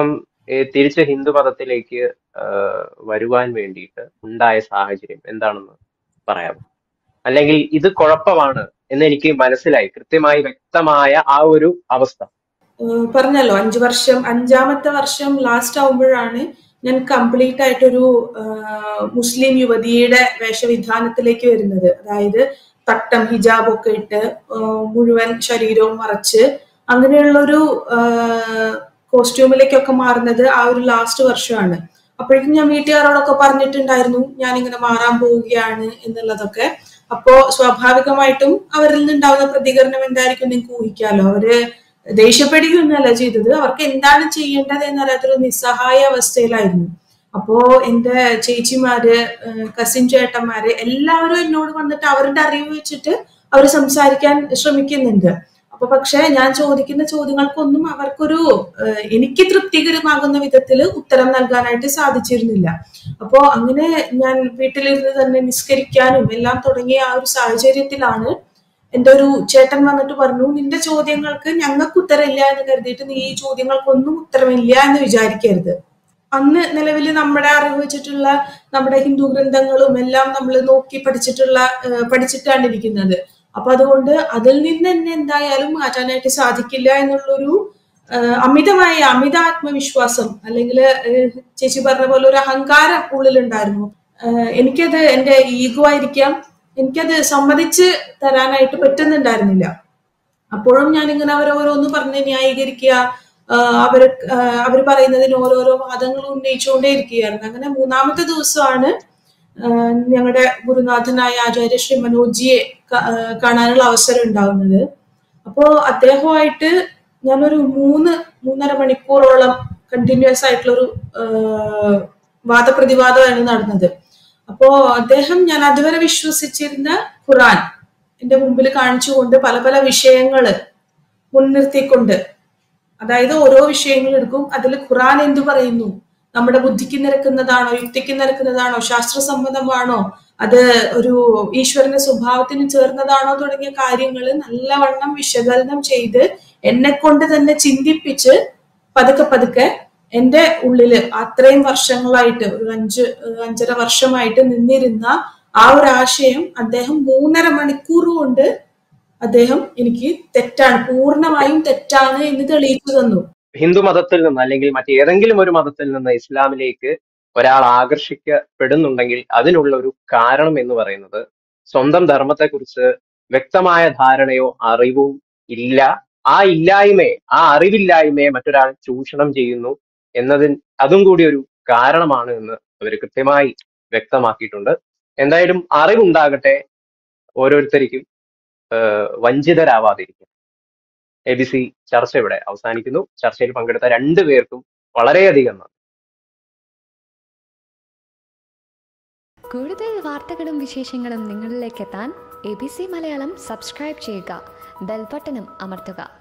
ഏ, തിരിച്ച് ഹിന്ദു മതത്തിലേക്ക് ആ, വരുവാൻ വേണ്ടിയിട്ട് ഉണ്ടായ സാഹചര്യം എന്താണെന്ന് പറയാമോ അല്ലെങ്കിൽ ഇത് കുഴപ്പമാണ് എന്ന് എനിക്ക് മനസ്സിലായി കൃത്യമായി വ്യക്തമായ ആ ഒരു അവസ്ഥ ഏഹ് പറഞ്ഞല്ലോ അഞ്ചു വർഷം അഞ്ചാമത്തെ വർഷം ലാസ്റ്റ് ആവുമ്പോഴാണ് ഞാൻ കംപ്ലീറ്റ് ആയിട്ടൊരു ഏഹ് മുസ്ലിം യുവതിയുടെ വേഷവിധാനത്തിലേക്ക് വരുന്നത് അതായത് തട്ടം ഹിജാബ് ഒക്കെ ഇട്ട് ഏഹ് മുഴുവൻ ശരീരവും മറച്ച് അങ്ങനെയുള്ളൊരു കോസ്റ്റ്യൂമിലേക്കൊക്കെ മാറുന്നത് ആ ഒരു ലാസ്റ്റ് വർഷമാണ് അപ്പോഴേക്കും ഞാൻ വീട്ടുകാരോടൊക്കെ പറഞ്ഞിട്ടുണ്ടായിരുന്നു ഞാൻ ഇങ്ങനെ മാറാൻ പോവുകയാണ് എന്നുള്ളതൊക്കെ അപ്പോ സ്വാഭാവികമായിട്ടും അവരിൽ നിന്നുണ്ടാവുന്ന പ്രതികരണം എന്തായിരിക്കും നിങ്ങൾക്ക് ഊഹിക്കാലോ അവര് ദേഷ്യപ്പെടുകയൊന്നുമല്ല ചെയ്തത് അവർക്ക് എന്താണ് ചെയ്യേണ്ടത് എന്നറിയാത്തൊരു നിസ്സഹായ അവസ്ഥയിലായിരുന്നു അപ്പോ എന്റെ ചേച്ചിമാര് കസിൻ ചേട്ടന്മാര് എല്ലാവരും എന്നോട് വന്നിട്ട് അവരുടെ അറിവ് വെച്ചിട്ട് അവർ സംസാരിക്കാൻ ശ്രമിക്കുന്നുണ്ട് അപ്പൊ പക്ഷെ ഞാൻ ചോദിക്കുന്ന ചോദ്യങ്ങൾക്കൊന്നും അവർക്കൊരു ഏഹ്, എനിക്ക് തൃപ്തികരമാകുന്ന വിധത്തിൽ ഉത്തരം നൽകാനായിട്ട് സാധിച്ചിരുന്നില്ല അപ്പോ അങ്ങനെ ഞാൻ വീട്ടിലിരുന്ന് തന്നെ നിസ്കരിക്കാനും എല്ലാം തുടങ്ങിയ ആ ഒരു സാഹചര്യത്തിലാണ് എന്റെ ഒരു ചേട്ടൻ വന്നിട്ട് പറഞ്ഞു നിന്റെ ചോദ്യങ്ങൾക്ക് ഞങ്ങൾക്ക് ഉത്തരമില്ല എന്ന് കരുതിയിട്ട് നീ ഈ ചോദ്യങ്ങൾക്കൊന്നും ഉത്തരമില്ല എന്ന് വിചാരിക്കരുത് അന്ന് നിലവിൽ നമ്മുടെ അറിവ് വെച്ചിട്ടുള്ള നമ്മുടെ ഹിന്ദു ഗ്രന്ഥങ്ങളും എല്ലാം നമ്മൾ നോക്കി പഠിച്ചിട്ടുള്ള ഏഹ് പഠിച്ചിട്ടാണ് ഇരിക്കുന്നത് അപ്പൊ അതുകൊണ്ട് അതിൽ നിന്ന് തന്നെ എന്തായാലും മാറ്റാനായിട്ട് സാധിക്കില്ല എന്നുള്ളൊരു ഏഹ് അമിതമായ അമിത ആത്മവിശ്വാസം അല്ലെങ്കിൽ ചേച്ചി പറഞ്ഞ പോലെ ഒരു അഹങ്കാരം ഉള്ളിലുണ്ടായിരുന്നു ഏഹ് എനിക്കത് എന്റെ ഈഗോ ആയിരിക്കാം എനിക്കത് സമ്മതിച്ച് തരാനായിട്ട് പറ്റുന്നുണ്ടായിരുന്നില്ല അപ്പോഴും ഞാൻ ഇങ്ങനെ അവരെ ഓരോന്ന് പറഞ്ഞ് ന്യായീകരിക്കുക അവർ അവർ പറയുന്നതിന് ഓരോരോ വാദങ്ങൾ ഉന്നയിച്ചുകൊണ്ടേ ഇരിക്കുകയായിരുന്നു അങ്ങനെ മൂന്നാമത്തെ ദിവസമാണ് ആഹ് ഞങ്ങളുടെ ഗുരുനാഥനായ ആചാര്യ ശ്രീ മനോജിയെ ക- ആഹ് കാണാനുള്ള അവസരം ഉണ്ടാവുന്നത് അപ്പോ അദ്ദേഹമായിട്ട് ഞാനൊരു മൂന്ന് മൂന്നര മണിക്കൂറോളം കണ്ടിന്യൂസ് ആയിട്ടുള്ളൊരു ആഹ് വാദപ്രതിവാദമാണ് നടന്നത് അപ്പോ അദ്ദേഹം ഞാൻ അതുവരെ വിശ്വസിച്ചിരുന്ന ഖുറാൻ എന്റെ മുമ്പിൽ കാണിച്ചുകൊണ്ട് പല പല വിഷയങ്ങള് മുൻനിർത്തിക്കൊണ്ട് അതായത് ഓരോ വിഷയങ്ങൾ എടുക്കും അതിൽ ഖുറാൻ എന്തു പറയുന്നു നമ്മുടെ ബുദ്ധിക്ക് നിരക്കുന്നതാണോ യുക്തിക്ക് നിരക്കുന്നതാണോ ശാസ്ത്രസമ്മതമാണോ അത് ഒരു ഈശ്വരന്റെ സ്വഭാവത്തിന് ചേർന്നതാണോ തുടങ്ങിയ കാര്യങ്ങൾ നല്ലവണ്ണം വിശകലനം ചെയ്ത് എന്നെ കൊണ്ട് തന്നെ ചിന്തിപ്പിച്ച് പതുക്കെ പതുക്കെ എന്റെ ഉള്ളില് അത്രയും വർഷങ്ങളായിട്ട് ഒരു അഞ്ച് ഏഹ് അഞ്ചര വർഷമായിട്ട് നിന്നിരുന്ന ആ ഒരു ആശയം അദ്ദേഹം മൂന്നര മണിക്കൂർ കൊണ്ട് അദ്ദേഹം എനിക്ക് തെറ്റാണ് പൂർണ്ണമായും തെറ്റാണ് എന്ന് തെളിയിച്ചു തന്നു ഹിന്ദു മതത്തിൽ നിന്ന് അല്ലെങ്കിൽ മറ്റേതെങ്കിലും ഒരു മതത്തിൽ നിന്ന് ഇസ്ലാമിലേക്ക് ഒരാൾ ആകർഷിക്കപ്പെടുന്നുണ്ടെങ്കിൽ അതിനുള്ള ഒരു കാരണം എന്ന് പറയുന്നത് സ്വന്തം ധർമ്മത്തെക്കുറിച്ച് വ്യക്തമായ ധാരണയോ അറിവും ഇല്ല ആ ഇല്ലായ്മയെ ആ അറിവില്ലായ്മയെ മറ്റൊരാൾ ചൂഷണം ചെയ്യുന്നു എന്നതിന് അതും കൂടി ഒരു കാരണമാണ് എന്ന് അവർ കൃത്യമായി വ്യക്തമാക്കിയിട്ടുണ്ട് എന്തായാലും അറിവുണ്ടാകട്ടെ ഓരോരുത്തർക്കും ഏഹ് വഞ്ചിതരാവാതിരിക്കും എ ബി സി ചർച്ച ഇവിടെ അവസാനിക്കുന്നു ചർച്ചയിൽ പങ്കെടുത്ത രണ്ടു പേർക്കും വളരെയധികം നന്ദി കൂടുതൽ വാർത്തകളും വിശേഷങ്ങളും നിങ്ങളിലേക്ക് എത്താൻ A B C Malayalam subscribe ചെയ്യുക ബെൽബട്ടനും അമർത്തുക